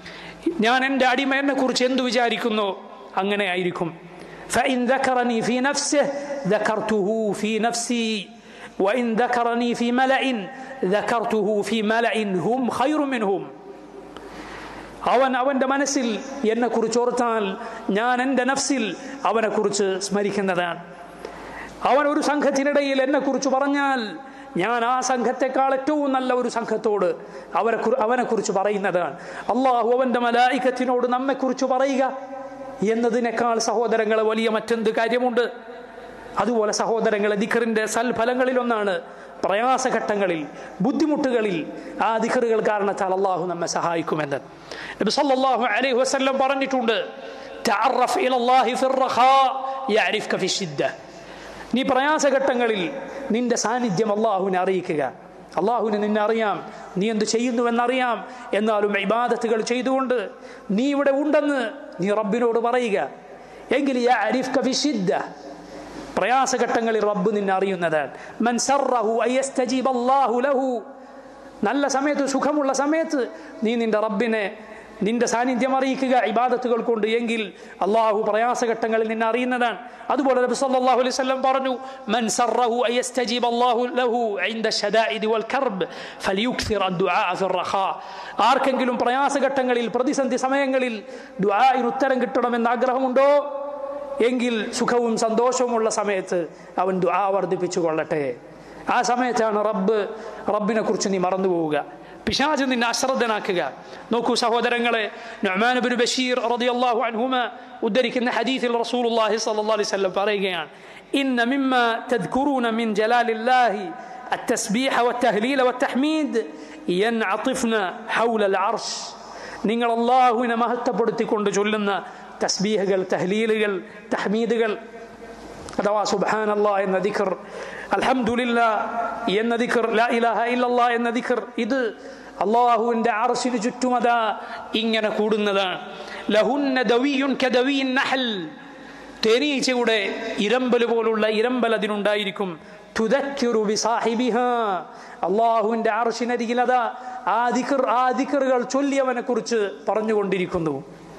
ഞാൻ എൻ്റെ അടിമ എന്നെ കുറിച്ച് എന്ത് വിചാരിക്കുന്നു അങ്ങനെ ആയിരിക്കും فإن ذكرني في نفسه ذكرته في نفسي وإن ذكرني في ملأ ذكرته في ملأ هم خير منهم അവൻ അവൻ്റെ മനസ്സിൽ എന്നെക്കുറിച്ച് ഓർത്താൽ ഞാൻ എൻ്റെ നഫ്സിൽ അവനെക്കുറിച്ച് സ്മരിക്കുന്നതാണ് അവൻ ഒരു സംഘത്തിനിടയിൽ എന്നെക്കുറിച്ച് പറഞ്ഞാൽ ഞാൻ ആ സംഘത്തെക്കാൾ ഏറ്റവും നല്ല ഒരു സംഘത്തോട് അവരെ അവനെക്കുറിച്ച് പറയുന്നതാണ് അള്ളാഹു അവൻ്റെ മലായിക്കത്തിനോട് നമ്മെക്കുറിച്ച് പറയുക എന്നതിനേക്കാൾ സഹോദരങ്ങളെ വലിയ മറ്റെന്ത് കാര്യമുണ്ട് അതുപോലെ സഹോദരങ്ങളെ ദിഖറിൻ്റെ സൽഫലങ്ങളിലൊന്നാണ് പ്രയാസഘട്ടങ്ങളിൽ ബുദ്ധിമുട്ടുകളിൽ ആ ദിഖറുകൾ കാരണത്താൽ അള്ളാഹു നമ്മെ സഹായിക്കുമെന്ന് നബി സല്ലല്ലാഹു അലൈഹി വസല്ലം പറഞ്ഞിട്ടുണ്ട് തഅറഫ് ഇലല്ലാഹി ഫിർറഖാ യഅരിഫ്ക ഫിശ്ശിദ്ദ നീ പ്രയാസഘട്ടങ്ങളിൽ നിന്റെ സാന്നിധ്യം അള്ളാഹുവിനെ അറിയിക്കുക അള്ളാഹുവിനെ നിന്നെ അറിയാം നീ എന്ത് ചെയ്യുന്നുവെന്നറിയാം എന്നാലും ഇബാദത്തുകൾ ചെയ്തുകൊണ്ട് നീ ഇവിടെ ഉണ്ടെന്ന് നീ റബ്ബിനോട് പറയുക എങ്കിൽ യഅരിഫ്ക ഫിശ്ശിദ്ദ പ്രയാസഘട്ടങ്ങളിൽ റബ്ബ് നിന്നെ അറിയുന്നതാണ് മൻ സർറഹു അയ്യസ്തജീബ അല്ലാഹു ലഹു നല്ല സമയത്ത് സുഖമുള്ള സമയത്ത് നീ നിന്റെ റബ്ബിനെ നിന്റെ സാന്നിധ്യം അറിയിക്കുക ഇബാദത്തുകൾ കൊണ്ട് എങ്കിൽ അള്ളാഹു പ്രയാസഘട്ടങ്ങളിൽ നിന്നെ അറിയുന്നതാണ് അതുപോലെ നബി സല്ലല്ലാഹു അലൈഹി വസല്ലം പറഞ്ഞു മൻ സർറഹു അയ്യസ്തജീബ അല്ലാഹു ലഹു ഇൻദ ശദാഇദി വൽ കർബ് ഫലിയുക്സിർ അദ്ദുആ ഫിർ റഖാ ആർക്കെങ്കിലും പ്രയാസഘട്ടങ്ങളിൽ പ്രതിസന്ധി സമയങ്ങളിൽ ദുആഇന് ഉത്തരം കിട്ടണമെന്ന് ആഗ്രഹമുണ്ടോ എങ്കിൽ സുഖവും സന്തോഷവുമുള്ള സമയത്ത് അവൻ ദുആ വർദ്ധിപ്പിച്ചു കൊള്ളട്ടെ ആ സമയത്താണ് റബ്ബ് റബ്ബിനെ കുറിച്ച് നീ മറന്നു പോവുക പിശാജ് നിന്നെ അശ്രദ്ധനാക്കുക നോക്കൂ സഹോദരങ്ങളെ നുഅ്മാൻ ഇബ്നു ബഷീർ റളിയല്ലാഹു അൻഹുമ ഉദ്ധരിക്കുന്ന ഹദീസിൽ റസൂലുള്ളാഹി സ്വല്ലല്ലാഹു അലൈഹി വസല്ലം പറയുകയാണ് ഇന്ന മിമ്മ തദ്കുറൂന മിൻ ജലാലില്ലാഹി التسبيح والتهليل والتحميد ينعطفن حول العرش നിങ്ങൾ അള്ളാഹുവിനെ മഹത്വപ്പെടുത്തിക്കൊണ്ട് ചൊല്ലുന്ന തസ്ബീഹുകൾ തഹ്ലീലുകൾ തഹ്മീദുകൾ അഥവാ സുബാൻ അല്ലാ എന്ന ദിഖർ അൽഹംദുലില്ല എന്ന ദിഖർ ലാ ഇലാഹ ഇല്ലല്ലാ എന്ന ദിഖർ ഇത് അള്ളാഹുവിന്റെ അറസിന് ചുറ്റുമതാ ഇങ്ങനെ കൂടുന്നതാണ് ലഹുന്ന ദവിയുൻ കദവിയിൻ നഹൽ തേനീച്ചയുടെ ഇരമ്പൽ പോലുള്ള ഇരമ്പൽ അതിനുണ്ടായിരിക്കും തുതക്കിറു ബിസാഹിബിഹ അള്ളാഹുവിന്റെ അർഷിനരികിൽ അതാ ആ ദിക്കർ ആ ദിക്കറുകൾ ചൊല്ലിയവനെ കുറിച്ച് പറഞ്ഞുകൊണ്ടിരിക്കുന്നു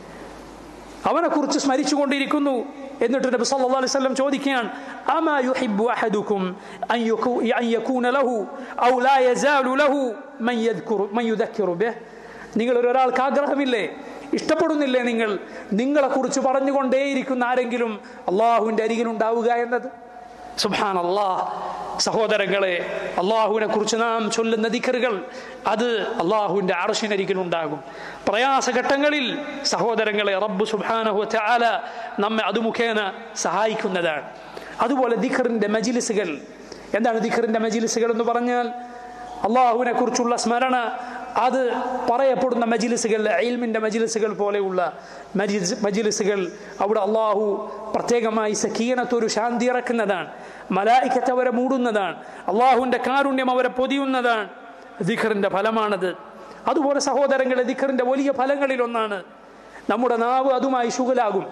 അവനെ കുറിച്ച് സ്മരിച്ചുകൊണ്ടിരിക്കുന്നു എന്നിട്ട് നബി സല്ലല്ലാഹു അലൈഹി വസല്ലം ചോദിക്കുകയാണ് അമാ യുഹിബ്ബു അഹദുക്കും അൻ യകൂ അൻ യകൂന ലഹു ഔ ലാ യസാലു ലഹു മൻ യദ്കുറു മൻ യുദക്കിറു ബിഹ് നിങ്ങൾ ഒരാൾക്ക് ആഗ്രഹമില്ലേ ഇഷ്ടപ്പെടുന്നില്ലേ നിങ്ങൾ നിങ്ങളെ കുറിച്ച് പറഞ്ഞുകൊണ്ടേയിരിക്കുന്ന ആരെങ്കിലും അള്ളാഹുവിന്റെ അരികിലുണ്ടാവുക എന്നത് സുബാൻ അള്ളാഹ് സഹോദരങ്ങളെ അള്ളാഹുവിനെ കുറിച്ച് നാം ചൊല്ലുന്ന ദിക്കറുകൾ അത് അള്ളാഹുവിന്റെ അറഷിനരികിലുണ്ടാകും പ്രയാസഘട്ടങ്ങളിൽ സഹോദരങ്ങളെ റബ്ബ് സുബാനഹു ചാല നമ്മെ അത് മുഖേന സഹായിക്കുന്നതാണ് അതുപോലെ ദിഖറിന്റെ മജിലിസുകൾ എന്താണ് ദിഖറിന്റെ മജിലിസുകൾ എന്ന് പറഞ്ഞാൽ അള്ളാഹുവിനെ കുറിച്ചുള്ള സ്മരണ അത് പറയപ്പെടുന്ന മജിലിസുകൾ എയിൽമിൻ്റെ മജിലിസുകൾ പോലെയുള്ള മജിലിസ് മജിലിസുകൾ അവിടെ അള്ളാഹു പ്രത്യേകമായി സക്കീനത്തൊരു ശാന്തി ഇറക്കുന്നതാണ് മലായിക്കത്ത് അവരെ മൂടുന്നതാണ് അള്ളാഹുവിൻ്റെ കാരുണ്യം അവരെ പൊതിയുന്നതാണ് ദിഖറിൻ്റെ ഫലമാണത് അതുപോലെ സഹോദരങ്ങളെ ദിഖറിൻ്റെ വലിയ ഫലങ്ങളിലൊന്നാണ് നമ്മുടെ നാവ് അതുമായി ശുഗലാകും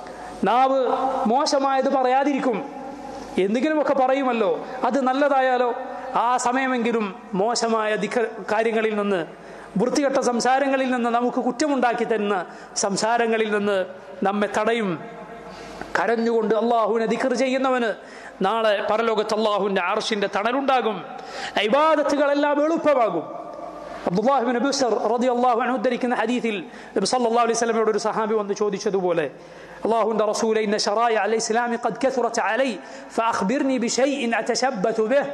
നാവ് മോശമായത് പറയാതിരിക്കും എന്തെങ്കിലുമൊക്കെ പറയുമല്ലോ അത് നല്ലതായാലോ ആ സമയമെങ്കിലും മോശമായ ദിഖ കാര്യങ്ങളിൽ നിന്ന് വൃത്തികെട്ട സംസാരങ്ങളിൽ നിന്ന് നമുക്ക് കുറ്റമുണ്ടാക്കി തരുന്ന സംസാരങ്ങളിൽ നിന്ന് നമ്മെ തടയും കരഞ്ഞുകൊണ്ട് അള്ളാഹുവിനെ ദിഖർ ചെയ്യുന്നവന് നാളെ പരലോകത്ത് അള്ളാഹുവിൻ്റെ ആർഷിൻ്റെ തണലുണ്ടാകും ഇബാദത്തുകളെല്ലാം എളുപ്പമാകും അബ്ദുല്ലാഹിബിൻ അബൂസർ റതി അള്ളാഹു അനു ഉദ്ധരിക്കുന്ന ഹദീത്തിൽ നബി സല്ലല്ലാഹു അലൈഹി വസല്ലമയോട് ഒരു സഹാബി വന്ന് ചോദിച്ചതുപോലെ അള്ളാഹുവിൻ്റെ റസൂലെ ഇന്ന ഷറായ അലൈഹി ഇസ്ലാമി ഖദ് കസുറത്ത് അലൈ ഫഅഖ്ബിർനി ബിശൈഇൻ അതശബ്ബതു ബിഹ്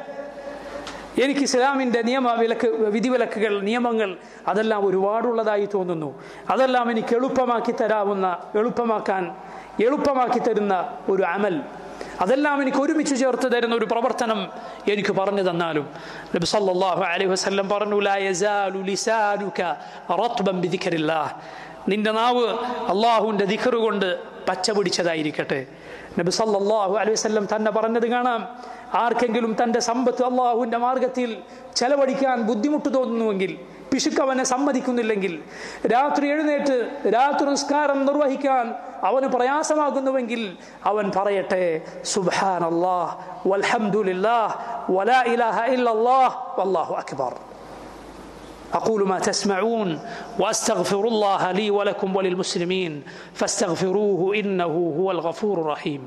എനിക്ക് ഇസ്ലാമിൻ്റെ നിയമ വിലക്ക് വിധിവിലക്കുകൾ നിയമങ്ങൾ അതെല്ലാം ഒരുപാടുള്ളതായി തോന്നുന്നു അതെല്ലാം എനിക്ക് എളുപ്പമാക്കി തരാവുന്ന എളുപ്പമാക്കാൻ എളുപ്പമാക്കി തരുന്ന ഒരു അമൽ അതെല്ലാം എനിക്ക് ഒരുമിച്ച് ചേർത്ത് തരുന്ന ഒരു പ്രവർത്തനം എനിക്ക് പറഞ്ഞു തന്നാലും നബി സല്ലല്ലാഹു അലൈഹി വസല്ലം പറഞ്ഞു ലാ യസാലു ലിസാനുക റത്ബൻ ബിദിക്രില്ലാഹ് നിന്റെ നാവ് അള്ളാഹുവിൻ്റെ ദിഖർ കൊണ്ട് പച്ച പിടിച്ചതായിരിക്കട്ടെ നബി സല്ലല്ലാഹു അലൈഹി വസല്ലം തന്നെ പറഞ്ഞത് കാണാം ആർക്കെങ്കിലും തൻ്റെ സമ്പത്ത് അള്ളാഹുവിൻ്റെ മാർഗത്തിൽ ചെലവഴിക്കാൻ ബുദ്ധിമുട്ട് തോന്നുന്നുവെങ്കിൽ പിശുക്ക് അവനെ സമ്മതിക്കുന്നില്ലെങ്കിൽ രാത്രി എഴുന്നേറ്റ് രാത്രി നിസ്കാരം നിർവഹിക്കാൻ അവന് പ്രയാസമാകുന്നുവെങ്കിൽ അവൻ പറയട്ടെ സുബ്ഹാൻ അള്ളാഹ് വൽഹംദുലില്ലാഹ് വലാ ഇലാഹ ഇല്ലല്ലാഹ് വല്ലാഹു അക്ബർ أقول ما تسمعون وأستغفر الله لي ولكم وللمسلمين فاستغفروه إنه هو الغفور الرحيم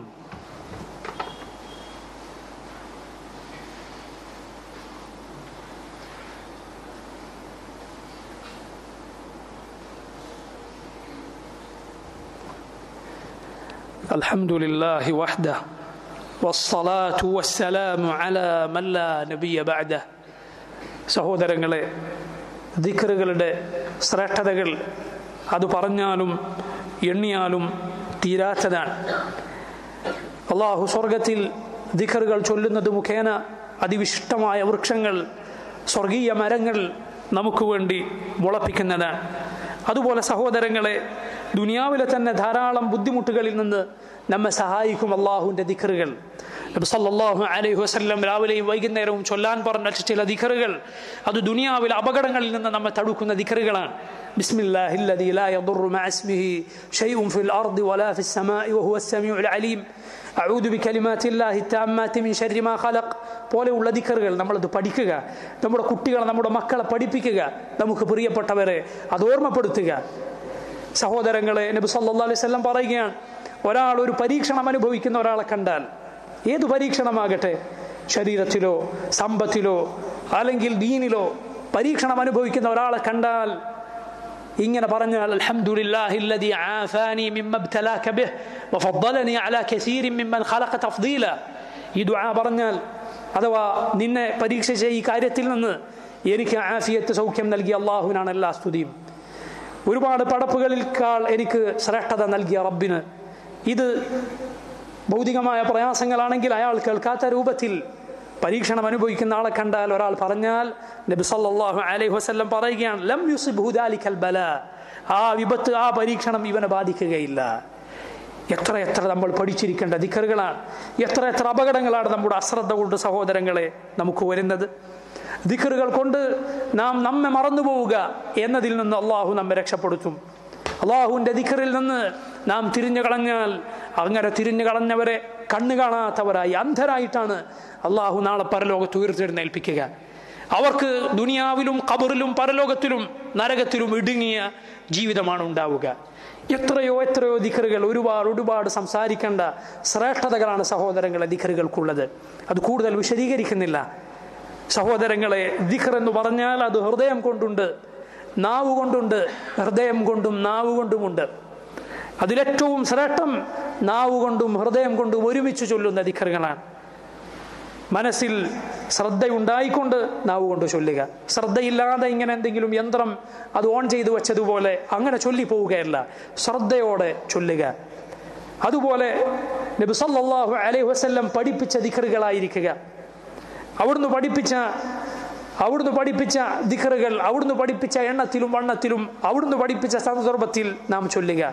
الحمد لله وحده والصلاة والسلام على من لا نبي بعده സഹോദരങ്ങളെ ദിക്കറുകളുടെ ശ്രേഷ്ഠതകൾ അത് പറഞ്ഞാലും എണ്ണിയാലും തീരാത്തതാണ് അള്ളാഹു സ്വർഗത്തിൽ ദിക്കറുകൾ ചൊല്ലുന്നത് മുഖേന അതിവിശിഷ്ടമായ വൃക്ഷങ്ങൾ സ്വർഗീയ മരങ്ങൾ നമുക്ക് വേണ്ടി മുളപ്പിക്കുന്നതാണ് അതുപോലെ സഹോദരങ്ങളെ ദുനിയാവിലെ തന്നെ ധാരാളം ബുദ്ധിമുട്ടുകളിൽ നിന്ന് നമ്മെ സഹായിക്കും അള്ളാഹുവിൻ്റെ ദിക്കറുകൾ നബി സല്ലല്ലാഹു അലൈഹി വസല്ലം രാവിലെയും വൈകുന്നേരവും ചൊല്ലാൻ പറഞ്ഞ ചില ദിക്കറുകൾ അത് ദുനിയാവിലെ അപകടങ്ങളിൽ നിന്ന് നമ്മെ തടുക്കുന്ന ദിക്കറുകളാണ് ബിസ്മില്ലാഹി الذي لا يضر مع اسمه شيء في الأرض ولا في السماء وهو السميع العليم أعوذ بكلمات الله التامات من شر ما خلق പോലെയുള്ള ദിക്കറുകൾ നമ്മളത് പഠിക്കുക നമ്മുടെ കുട്ടികളെ നമ്മുടെ മക്കളെ പഠിപ്പിക്കുക നമുക്ക് പ്രിയപ്പെട്ടവരെ അത് ഓർമ്മപ്പെടുത്തുക സഹോദരങ്ങളെ നബി സല്ലല്ലാഹു അലൈഹി വസല്ലം പറയുകയാണ് ഒരാൾ ഒരു പരീക്ഷണം അനുഭവിക്കുന്ന ഒരാളെ കണ്ടാൽ ഏതു പരീക്ഷണമാകട്ടെ ശരീരത്തിലോ സമ്പത്തിലോ അല്ലെങ്കിൽ ദീനിലോ പരീക്ഷണം അനുഭവിക്കുന്ന ഒരാളെ കണ്ടാൽ ഇങ്ങനെ പറഞ്ഞാൽ അൽഹംദുലില്ലാഹി الذي عافاني مما ابتلاك به وفضلني على كثير ممن خلق تفضيلا ഈ ദുആ പറഞ്ഞാൽ അഥവാ നിന്നെ പരീക്ഷിച്ച ഈ കാര്യത്തിൽ നിന്ന് എനിക്ക് ആഫിയത്ത് സൗഖ്യം നൽകിയ അള്ളാഹുവിനാണ് എല്ലാ സ്തുതിയും ഒരുപാട് പടപ്പുകളിൽക്കാൾ എനിക്ക് ശ്രേഷ്ഠത നൽകിയ റബ്ബിന് ഇത് ഭൗതികമായ പ്രയാസങ്ങളാണെങ്കിൽ അയാൾ കേൾക്കാത്ത രൂപത്തിൽ പരീക്ഷണം അനുഭവിക്കുന്ന ആളെ കണ്ടാൽ ഒരാൾ പറഞ്ഞാൽ നബി സല്ലല്ലാഹു അലൈഹി വസല്ലം പറയുകയാണ് ലം യുസിബ്ഹു ദാലിക്കൽ ബല ആ വിപത്ത് ആ പരീക്ഷണം ഇവനെ ബാധിക്കുകയില്ല എത്ര എത്ര നമ്മൾ പഠിച്ചിരിക്കേണ്ട ദിക്കറുകളാണ് എത്ര എത്ര അപകടങ്ങളാണ് നമ്മുടെ അശ്രദ്ധ കൊണ്ട് സഹോദരങ്ങളെ നമുക്ക് വരുന്നത് ദിക്കറുകൾ കൊണ്ട് നാം നമ്മെ മറന്നുപോവുക എന്നതിൽ നിന്ന് അള്ളാഹു നമ്മെ രക്ഷപ്പെടുത്തും അള്ളാഹുവിൻ്റെ ദിക്കറിൽ നിന്ന് നാം തിരിഞ്ഞു കളഞ്ഞാൽ അങ്ങനെ തിരിഞ്ഞു കളഞ്ഞവരെ കണ്ണു കാണാത്തവരായി അന്ധരായിട്ടാണ് അള്ളാഹു നാളെ പരലോകത്ത് ഉയർത്തെഴുന്നേൽപ്പിക്കുക അവർക്ക് ദുനിയാവിലും കബറിലും പരലോകത്തിലും നരകത്തിലും ഇടുങ്ങിയ ജീവിതമാണ് ഉണ്ടാവുക എത്രയോ എത്രയോ ദിക്കറുകൾ ഒരുപാട് ഒരുപാട് സംസാരിക്കേണ്ട ശ്രേഷ്ഠതകളാണ് സഹോദരങ്ങളെ ദിക്കറുകൾക്കുള്ളത് അത് കൂടുതൽ വിശദീകരിക്കുന്നില്ല സഹോദരങ്ങളെ ദിഖർ എന്ന് പറഞ്ഞാൽ അത് ഹൃദയം കൊണ്ടുണ്ട് നാവ് കൊണ്ടുണ്ട് ഹൃദയം കൊണ്ടും നാവ് കൊണ്ടുമുണ്ട് അതിലേറ്റവും ശ്രേഷ്ഠം നാവ് കൊണ്ടും ഹൃദയം കൊണ്ടും ഒരുമിച്ച് ചൊല്ലുന്ന ദിഖറുകളാണ് മനസ്സിൽ ശ്രദ്ധയുണ്ടായിക്കൊണ്ട് നാവ് കൊണ്ട് ചൊല്ലുക ശ്രദ്ധയില്ലാതെ ഇങ്ങനെ എന്തെങ്കിലും യന്ത്രം അത് ഓൺ ചെയ്തു വെച്ചതുപോലെ അങ്ങനെ ചൊല്ലി പോവുകയല്ല ശ്രദ്ധയോടെ ചൊല്ലുക അതുപോലെ നബി സല്ലല്ലാഹു അലൈഹി വസല്ലം പഠിപ്പിച്ച ദിഖറുകളായിരിക്കുക അവിടുന്ന് പഠിപ്പിച്ച അവിടുന്ന് പഠിപ്പിച്ച ദിഖറുകൾ അവിടുന്ന് പഠിപ്പിച്ച എണ്ണത്തിലും വണ്ണത്തിലും അവിടുന്ന് പഠിപ്പിച്ച സന്ദർഭത്തിൽ നാം ചൊല്ലുക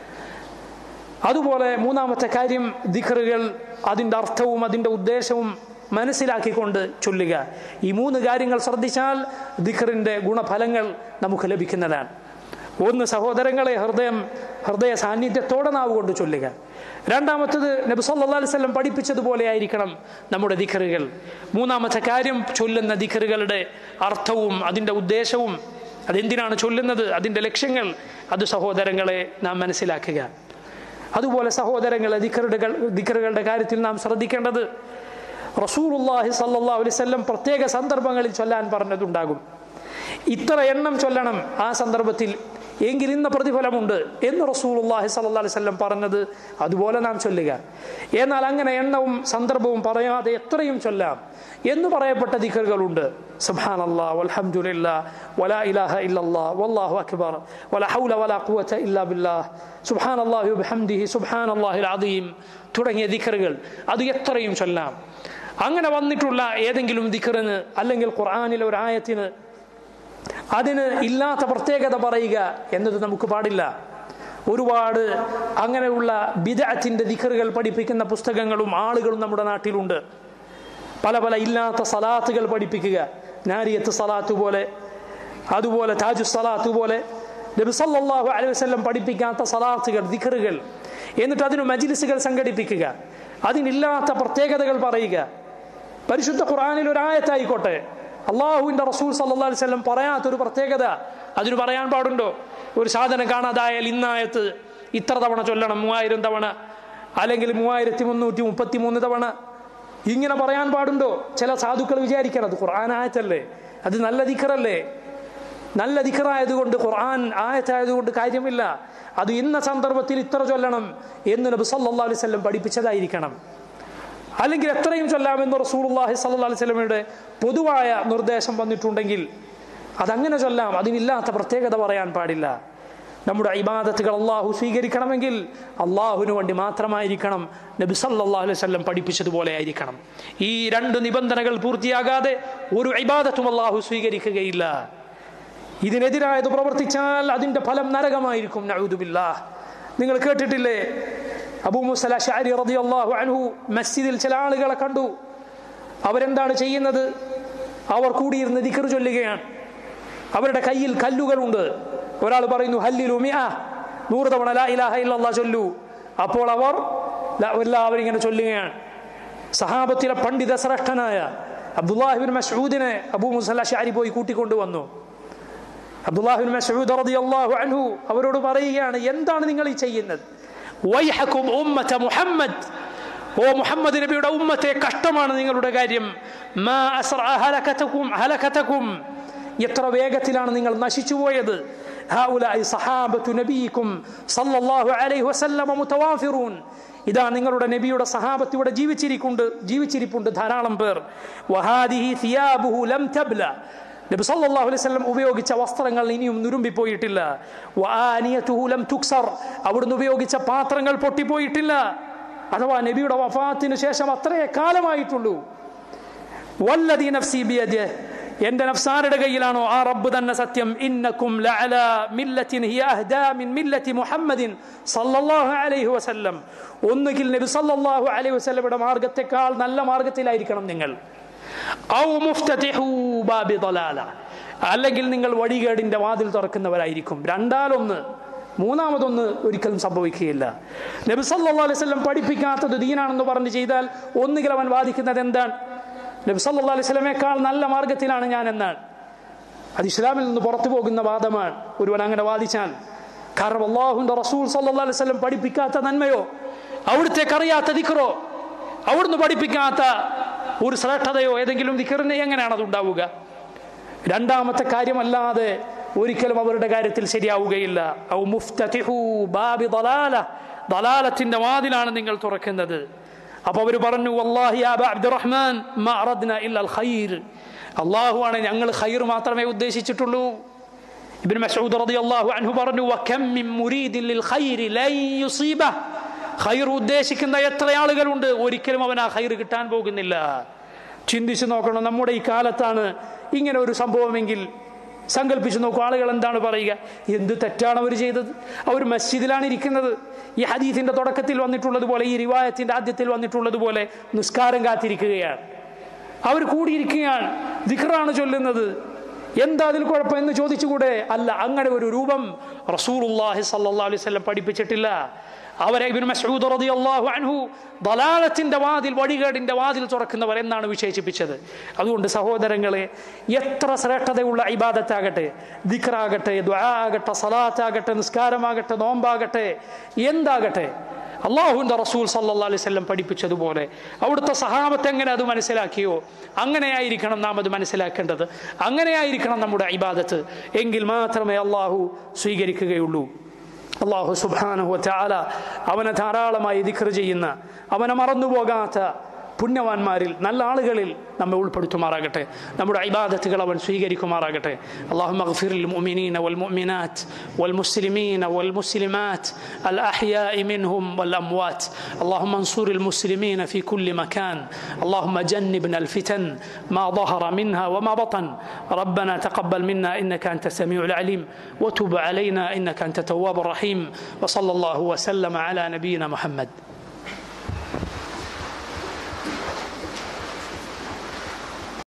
അതുപോലെ മൂന്നാമത്തെ കാര്യം ദിഖറുകൾ അതിൻ്റെ അർത്ഥവും അതിൻ്റെ ഉദ്ദേശവും മനസ്സിലാക്കിക്കൊണ്ട് ചൊല്ലുക ഈ മൂന്ന് കാര്യങ്ങൾ ശ്രദ്ധിച്ചാൽ ദിഖറിൻ്റെ ഗുണഫലങ്ങൾ നമുക്ക് ലഭിക്കുന്നതാണ് ഒന്ന് സഹോദരങ്ങളെ ഹൃദയം ഹൃദയ സാന്നിധ്യത്തോടെ നാവ് കൊണ്ട് ചൊല്ലുക രണ്ടാമത്തത് നബി സല്ലല്ലാഹു അലൈഹി വസല്ലം പഠിപ്പിച്ചതുപോലെ ആയിരിക്കണം നമ്മുടെ ദിഖറുകൾ മൂന്നാമത്തെ കാര്യം ചൊല്ലുന്ന ദിഖറുകളുടെ അർത്ഥവും അതിൻ്റെ ഉദ്ദേശവും അതെന്തിനാണ് ചൊല്ലുന്നത് അതിൻ്റെ ലക്ഷ്യങ്ങൾ അത് സഹോദരങ്ങളെ നാം മനസ്സിലാക്കുക അതുപോലെ സഹോദരങ്ങളെ ദിഖറുടെ ദിഖറുകളുടെ കാര്യത്തിൽ നാം ശ്രദ്ധിക്കേണ്ടത് റസൂലുള്ളാഹി സല്ലല്ലാഹു അലൈഹി വസല്ലം പ്രത്യേക സന്ദർഭങ്ങളിൽ ചൊല്ലാൻ പറഞ്ഞതുണ്ടാകും ഇത്ര എണ്ണം ചൊല്ലണം ആ സന്ദർഭത്തിൽ എങ്കിൽ ഇന്ന പ്രതിഫലമുണ്ട് എന്ന് റസൂലുള്ളാഹി സല്ലല്ലാഹു അലൈഹി വസല്ലം പറഞ്ഞത് അതുപോലെ നാം ചൊല്ലുക എന്നാൽ അങ്ങനെ എണ്ണവും സന്ദർഭവും പറയാതെ എത്രയും ചൊല്ലാം എന്ന് പറയപ്പെട്ട ദിക്കറുകളുണ്ട് സുബ്ഹാനല്ലാ വൽഹംദുലില്ലാ വലാ ഇലാഹ ഇല്ലല്ലാ വല്ലാഹു അക്ബർ വലാ ഹൗല വലാ ഖുവത ഇല്ലാ ബില്ലാഹ് സുബ്ഹാനല്ലാഹി വബിഹംദിഹി സുബ്ഹാനല്ലാഹിൽ അദീം തുടങ്ങിയ ദിക്കറുകൾ അത് എത്രയും ചൊല്ലാം അങ്ങനെ വന്നിട്ടുള്ള ഏതെങ്കിലും ദിക്കറിന് അല്ലെങ്കിൽ ഖുർആനിലെ ഒരു ആയത്തിന് അതിന് ഇല്ലാത്ത പ്രത്യേകത പറയുക എന്നത് നമുക്ക് പാടില്ല ഒരുപാട് അങ്ങനെയുള്ള ബിദഅത്തിന്റെ ദിക്കറുകൾ പഠിപ്പിക്കുന്ന പുസ്തകങ്ങളും ആളുകളും നമ്മുടെ നാട്ടിലുണ്ട് പല പല ഇല്ലാത്ത സലാത്തുകൾ പഠിപ്പിക്കുക നാരിയത്ത് സലാത്ത് പോലെ അതുപോലെ താജു സലാത്ത് പോലെ നബിസല്ലാഹു അലൈഹി വസല്ലം പഠിപ്പിക്കാത്ത സലാത്തുകൾ ദിക്കറുകൾ എന്നിട്ട് അതിന് മജിലിസുകൾ സംഘടിപ്പിക്കുക അതിനില്ലാത്ത പ്രത്യേകതകൾ പറയുക പരിശുദ്ധ ഖുർആാനിൽ ഒരു ആയത്തായിക്കോട്ടെ അള്ളാഹുവിന്റെ റസൂൽ സല്ലാ അലൈഹി വസല്ലം പറയാത്തൊരു പ്രത്യേകത അതിന് പറയാൻ പാടുണ്ടോ ഒരു സാധനം കാണാതായാൽ ഇന്നായത്ത് ഇത്ര തവണ ചൊല്ലണം മൂവായിരം തവണ അല്ലെങ്കിൽ മൂവായിരത്തി മുന്നൂറ്റി മുപ്പത്തി മൂന്ന് തവണ ഇങ്ങനെ പറയാൻ പാടുണ്ടോ ചില സാധുക്കൾ വിചാരിക്കണം അത് ഖുർആൻ ആയത്തല്ലേ അത് നല്ല ദിക്കറല്ലേ നല്ല ദിക്കറായതുകൊണ്ട് ഖുർആൻ ആയത്തായതുകൊണ്ട് കാര്യമില്ല അത് ഇന്ന സന്ദർഭത്തിൽ ഇത്ര ചൊല്ലണം എന്ന് നബി സല്ലല്ലാഹു അലൈഹി വസല്ലം പഠിപ്പിച്ചതായിരിക്കണം അല്ലെങ്കിൽ എത്രയും ചൊല്ലാമെന്ന് റസൂലുള്ളാഹി സ്വല്ലല്ലാഹു അലൈഹി വസല്ലമയുടെ പൊതുവായ നിർദ്ദേശം വന്നിട്ടുണ്ടെങ്കിൽ അതങ്ങനെ ചൊല്ലാം അതിനില്ലാത്ത പ്രത്യേകത പറയാൻ പാടില്ല നമ്മുടെ ഇബാദത്തുകൾ അള്ളാഹു സ്വീകരിക്കണമെങ്കിൽ അള്ളാഹുവിന് വേണ്ടി മാത്രമായിരിക്കണം നബി സല്ലല്ലാഹു അലൈഹി വസല്ലം പഠിപ്പിച്ചതുപോലെ ആയിരിക്കണം ഈ രണ്ട് നിബന്ധനകൾ പൂർത്തിയാകാതെ ഒരു ഇബാദത്തും അള്ളാഹു സ്വീകരിക്കുകയില്ല ഇതിനെതിരായത് പ്രവർത്തിച്ചാൽ അതിന്റെ ഫലം നരകമായിരിക്കും നഊദുബില്ലാ നിങ്ങൾ കേട്ടിട്ടില്ലേ അബൂ മുസല ഷാരി റളിയല്ലാഹു അൻഹു മസ്ജിദിൽ ചില ആളുകളെ കണ്ടു അവരെന്താണ് ചെയ്യുന്നത് അവർ കൂടിയിരുന്ന് ദിക്ർ ചൊല്ലുകയാണ് അവരുടെ കയ്യിൽ കല്ലുകളുണ്ട് ഒരാൾ പറയുന്നു ഹല്ലിലു മിഅ നൂറ് തവണ ലാ ഇലാഹ ഇല്ലല്ലാഹ് ചൊല്ലു അപ്പോൾ അവർ ല- എല്ലാവരും ഇങ്ങനെ ചൊല്ലുകയാണ് സഹാബത്തിലെ പണ്ഡിത ശ്രേഷ്ഠനായ അബ്ദുല്ലാഹിബിൻ മസ്ഊദിനെ അബൂ മുസല്ല ഷാരി പോയി കൂട്ടിക്കൊണ്ടുവന്നു അബ്ദുല്ലാഹിബിൻ മസ്ഊദ് റളിയല്ലാഹു അൻഹു അവരോട് പറയുകയാണ് എന്താണ് നിങ്ങൾ ഈ ചെയ്യുന്നത് വൈഹക്കും ഉമ്മത മുഹമ്മദ് ഓ മുഹമ്മദ് നബിയുടെ ഉമ്മത്തെ കഷ്ടമാണ് നിങ്ങളുടെ കാര്യം മാ അസ്റഅ ഹലകതകും ഹലകതകും എത്ര വേഗത്തിലാണ് നിങ്ങൾ നശിച്ചു പോയത് هؤلاء صحابة نبيكم صلى الله عليه وسلم متوافرون ഇതാ നിങ്ങളുടെ നബിയുടെ സഹാബത്ത് ഇവിടെ ജീവിച്ചിരിക്കുണ്ട് ജീവിച്ചിരിപ്പുണ്ട് ധാരാളം പേർ വഹാദിഹി സിയാബുഹു ലം തബ്ല നബി സല്ലല്ലാഹു അലൈഹി വസല്ലം ഉപയോഗിച്ച വസ്ത്രങ്ങൾ ഇനിയും നുരുമ്പിപ്പോയിട്ടില്ല വആനിയതുഹു ലം തുക്സർ അവിടുന്ന് ഉപയോഗിച്ച പാത്രങ്ങൾ പൊട്ടിപ്പോയിട്ടില്ല അഥവാ നബിയുടെ വഫാത്തിന് ശേഷം അത്രയേ കാലമായിട്ടുള്ളൂ വല്ലദീ നഫ്സി ബിയദിഹി എന്റെ നഫ്സാരുടെ കയ്യിലാണോ ആ റബ്ബ് തന്നെ സത്യം ഇന്നക്കും ലഅല മില്ലത്തിൻ ഹിയ അഹ്ദാ മിൻ മില്ലത്തി മുഹമ്മദിൻ സല്ലല്ലാഹു അലൈഹി വസല്ലം ഒന്നുകിൽ നബി സല്ലല്ലാഹു അലൈഹി വസല്ലമയുടെ മാർഗത്തെക്കാൾ നല്ല മാർഗത്തിലായിരിക്കണം നിങ്ങൾ ഔ മുഫ്തതിഹു ബാബി ضلاല അല്ലെങ്കിൽ നിങ്ങൾ വഴികേടിന്റെ വാതിൽ തുറക്കുന്നവരായിരിക്കും രണ്ടാലൊന്ന് മൂന്നാമതൊന്ന് ഒരിക്കലും സംഭവിക്കുകയില്ല നബി സല്ലല്ലാഹു അലൈഹി വസല്ലം പഠിപ്പിക്കാത്തത് ദീനാണെന്ന് പറഞ്ഞ് ചെയ്താൽ ഒന്നുകിൽ അവൻ വാദിക്കുന്നത് എന്താണ് നബി സല്ലല്ലാഹു അലൈഹി വസല്ലമയേക്കാൾ നല്ല മാർഗത്തിലാണ് ഞാൻ എന്നാണ് അത് ഇസ്ലാമിൽ നിന്ന് പുറത്തു പോകുന്ന വാദമാണ് ഒരുവൻ അങ്ങനെ വാദിച്ചാൽ കാരണം അള്ളാഹുന്റെ റസൂൽ സല്ലല്ലാഹു അലൈഹി വസല്ലം പഠിപ്പിക്കാത്ത നന്മയോ അവിടുത്തേക്ക് അറിയാത്ത ദിക്റോ അവിടുന്ന് പഠിപ്പിക്കാത്ത ഒരു ശ്രേഷ്ഠതയോ ഏതെങ്കിലും ദിക്കറിന് എങ്ങനെയാണ് അത് ഉണ്ടാവുക രണ്ടാമത്തെ കാര്യമല്ലാതെ ഒരിക്കലും അവരുടെ കാര്യത്തിൽ ശരിയാവുകയില്ല ഔ മുഫ്തതിഹു ബാബി ദലാല ദലാലത്തിന്റെ വാതിലാണ് നിങ്ങൾ തുറക്കുന്നത് അപ്പൊ അവർ പറഞ്ഞു വല്ലാഹി യാ അബ അബ്ദുറഹ്മാൻ മാ അറദ്ന ഇല്ലൽ ഖൈർ അള്ളാഹുവാണ് ഞങ്ങൾ ഖൈർ മാത്രമേ ഉദ്ദേശിച്ചിട്ടുള്ളൂ ഇബ്നു മസ്ഊദ് റളിയല്ലാഹു അൻഹു പറഞ്ഞു വകം മിൻ മുരീദിൻ ലിൽ ഖൈരി ലൻ യുസീബഹ് ഖൈർ ഉദ്ദേശിക്കുന്ന എത്ര ആളുകളുണ്ട് ഒരിക്കലും അവൻ ആ ഖൈർ കിട്ടാൻ പോകുന്നില്ല ചിന്തിച്ചു നോക്കണം നമ്മുടെ ഈ കാലത്താണ് ഇങ്ങനെ ഒരു സംഭവമെങ്കിൽ സങ്കല്പിച്ചു നോക്കൂ ആളുകൾ എന്താണ് പറയുക എന്ത് തെറ്റാണ് അവർ ചെയ്തത് അവർ മസ്ജിദിലാണ് ഇരിക്കുന്നത് ഈ ഹദീസിന്റെ തുടക്കത്തിൽ വന്നിട്ടുള്ളതുപോലെ ഈ റിവായത്തിന്റെ ആദ്യത്തിൽ വന്നിട്ടുള്ളതുപോലെ നിസ്കാരം കാത്തിരിക്കുകയാണ് അവർ കൂടിയിരിക്കുകയാണ് ദിഖറാണ് ചൊല്ലുന്നത് എന്താ അതിൽ കുഴപ്പം എന്ന് ചോദിച്ചുകൂടെ അല്ല അങ്ങനെ ഒരു രൂപം റസൂലുള്ളാഹി സല്ലല്ലാഹു അലൈഹി വസല്ലം പഠിപ്പിച്ചിട്ടില്ല അവരെ ഇബ്നു മസ്ഊദ് റളിയല്ലാഹു അൻഹു ദലാലത്തിന്റെ വാതിൽ വഴികേടിന്റെ വാതിൽ തുറക്കുന്നവർ എന്നാണ് വിശേഷിപ്പിച്ചത് അതുകൊണ്ട് സഹോദരങ്ങളെ എത്ര ശ്രേഷ്ഠതയുള്ള ഇബാദത്താകട്ടെ ദിക്റാകട്ടെ ദ്വാ ആകട്ടെ സലാത്താകട്ടെ നിസ്കാരമാകട്ടെ നോമ്പാകട്ടെ എന്താകട്ടെ അള്ളാഹുവിൻ്റെ റസൂൽ സല്ലല്ലാഹു അലൈഹി വസല്ലം പഠിപ്പിച്ചതുപോലെ അവിടുത്തെ സഹാബത്ത് എങ്ങനെ അത് മനസ്സിലാക്കിയോ അങ്ങനെയായിരിക്കണം നാം അത് മനസ്സിലാക്കേണ്ടത് അങ്ങനെയായിരിക്കണം നമ്മുടെ ഇബാദത്ത് എങ്കിൽ മാത്രമേ അള്ളാഹു സ്വീകരിക്കുകയുള്ളൂ അള്ളാഹു സുബാനഹു ചാല അവനെ ധാരാളമായി ദിഖർ ചെയ്യുന്ന അവനെ മറന്നുപോകാത്ത പുണ്യവാന്മാരിൽ നല്ല ആളുകളിൽ നമ്മെ ഉൾപ്പെടുത്തുമാറാകട്ടെ നമ്മുടെ ഇബാദത്തുകൾ അവൻ സ്വീകരിക്കുമാറാകട്ടെ അള്ളാഹു മഗ്ഫിർ المؤمنين والمؤمنات والمسلمين والمسلمات الأحياء منهم والأموات اللهم انصر المسلمين في كل مكان اللهم جنبنا الفتن ما ظهر منها وما بطن ربنا تقبل منا إنك أنت السميع العليم وتب علينا إنك أنت التواب الرحيم وصلى الله وسلم على نبينا محمد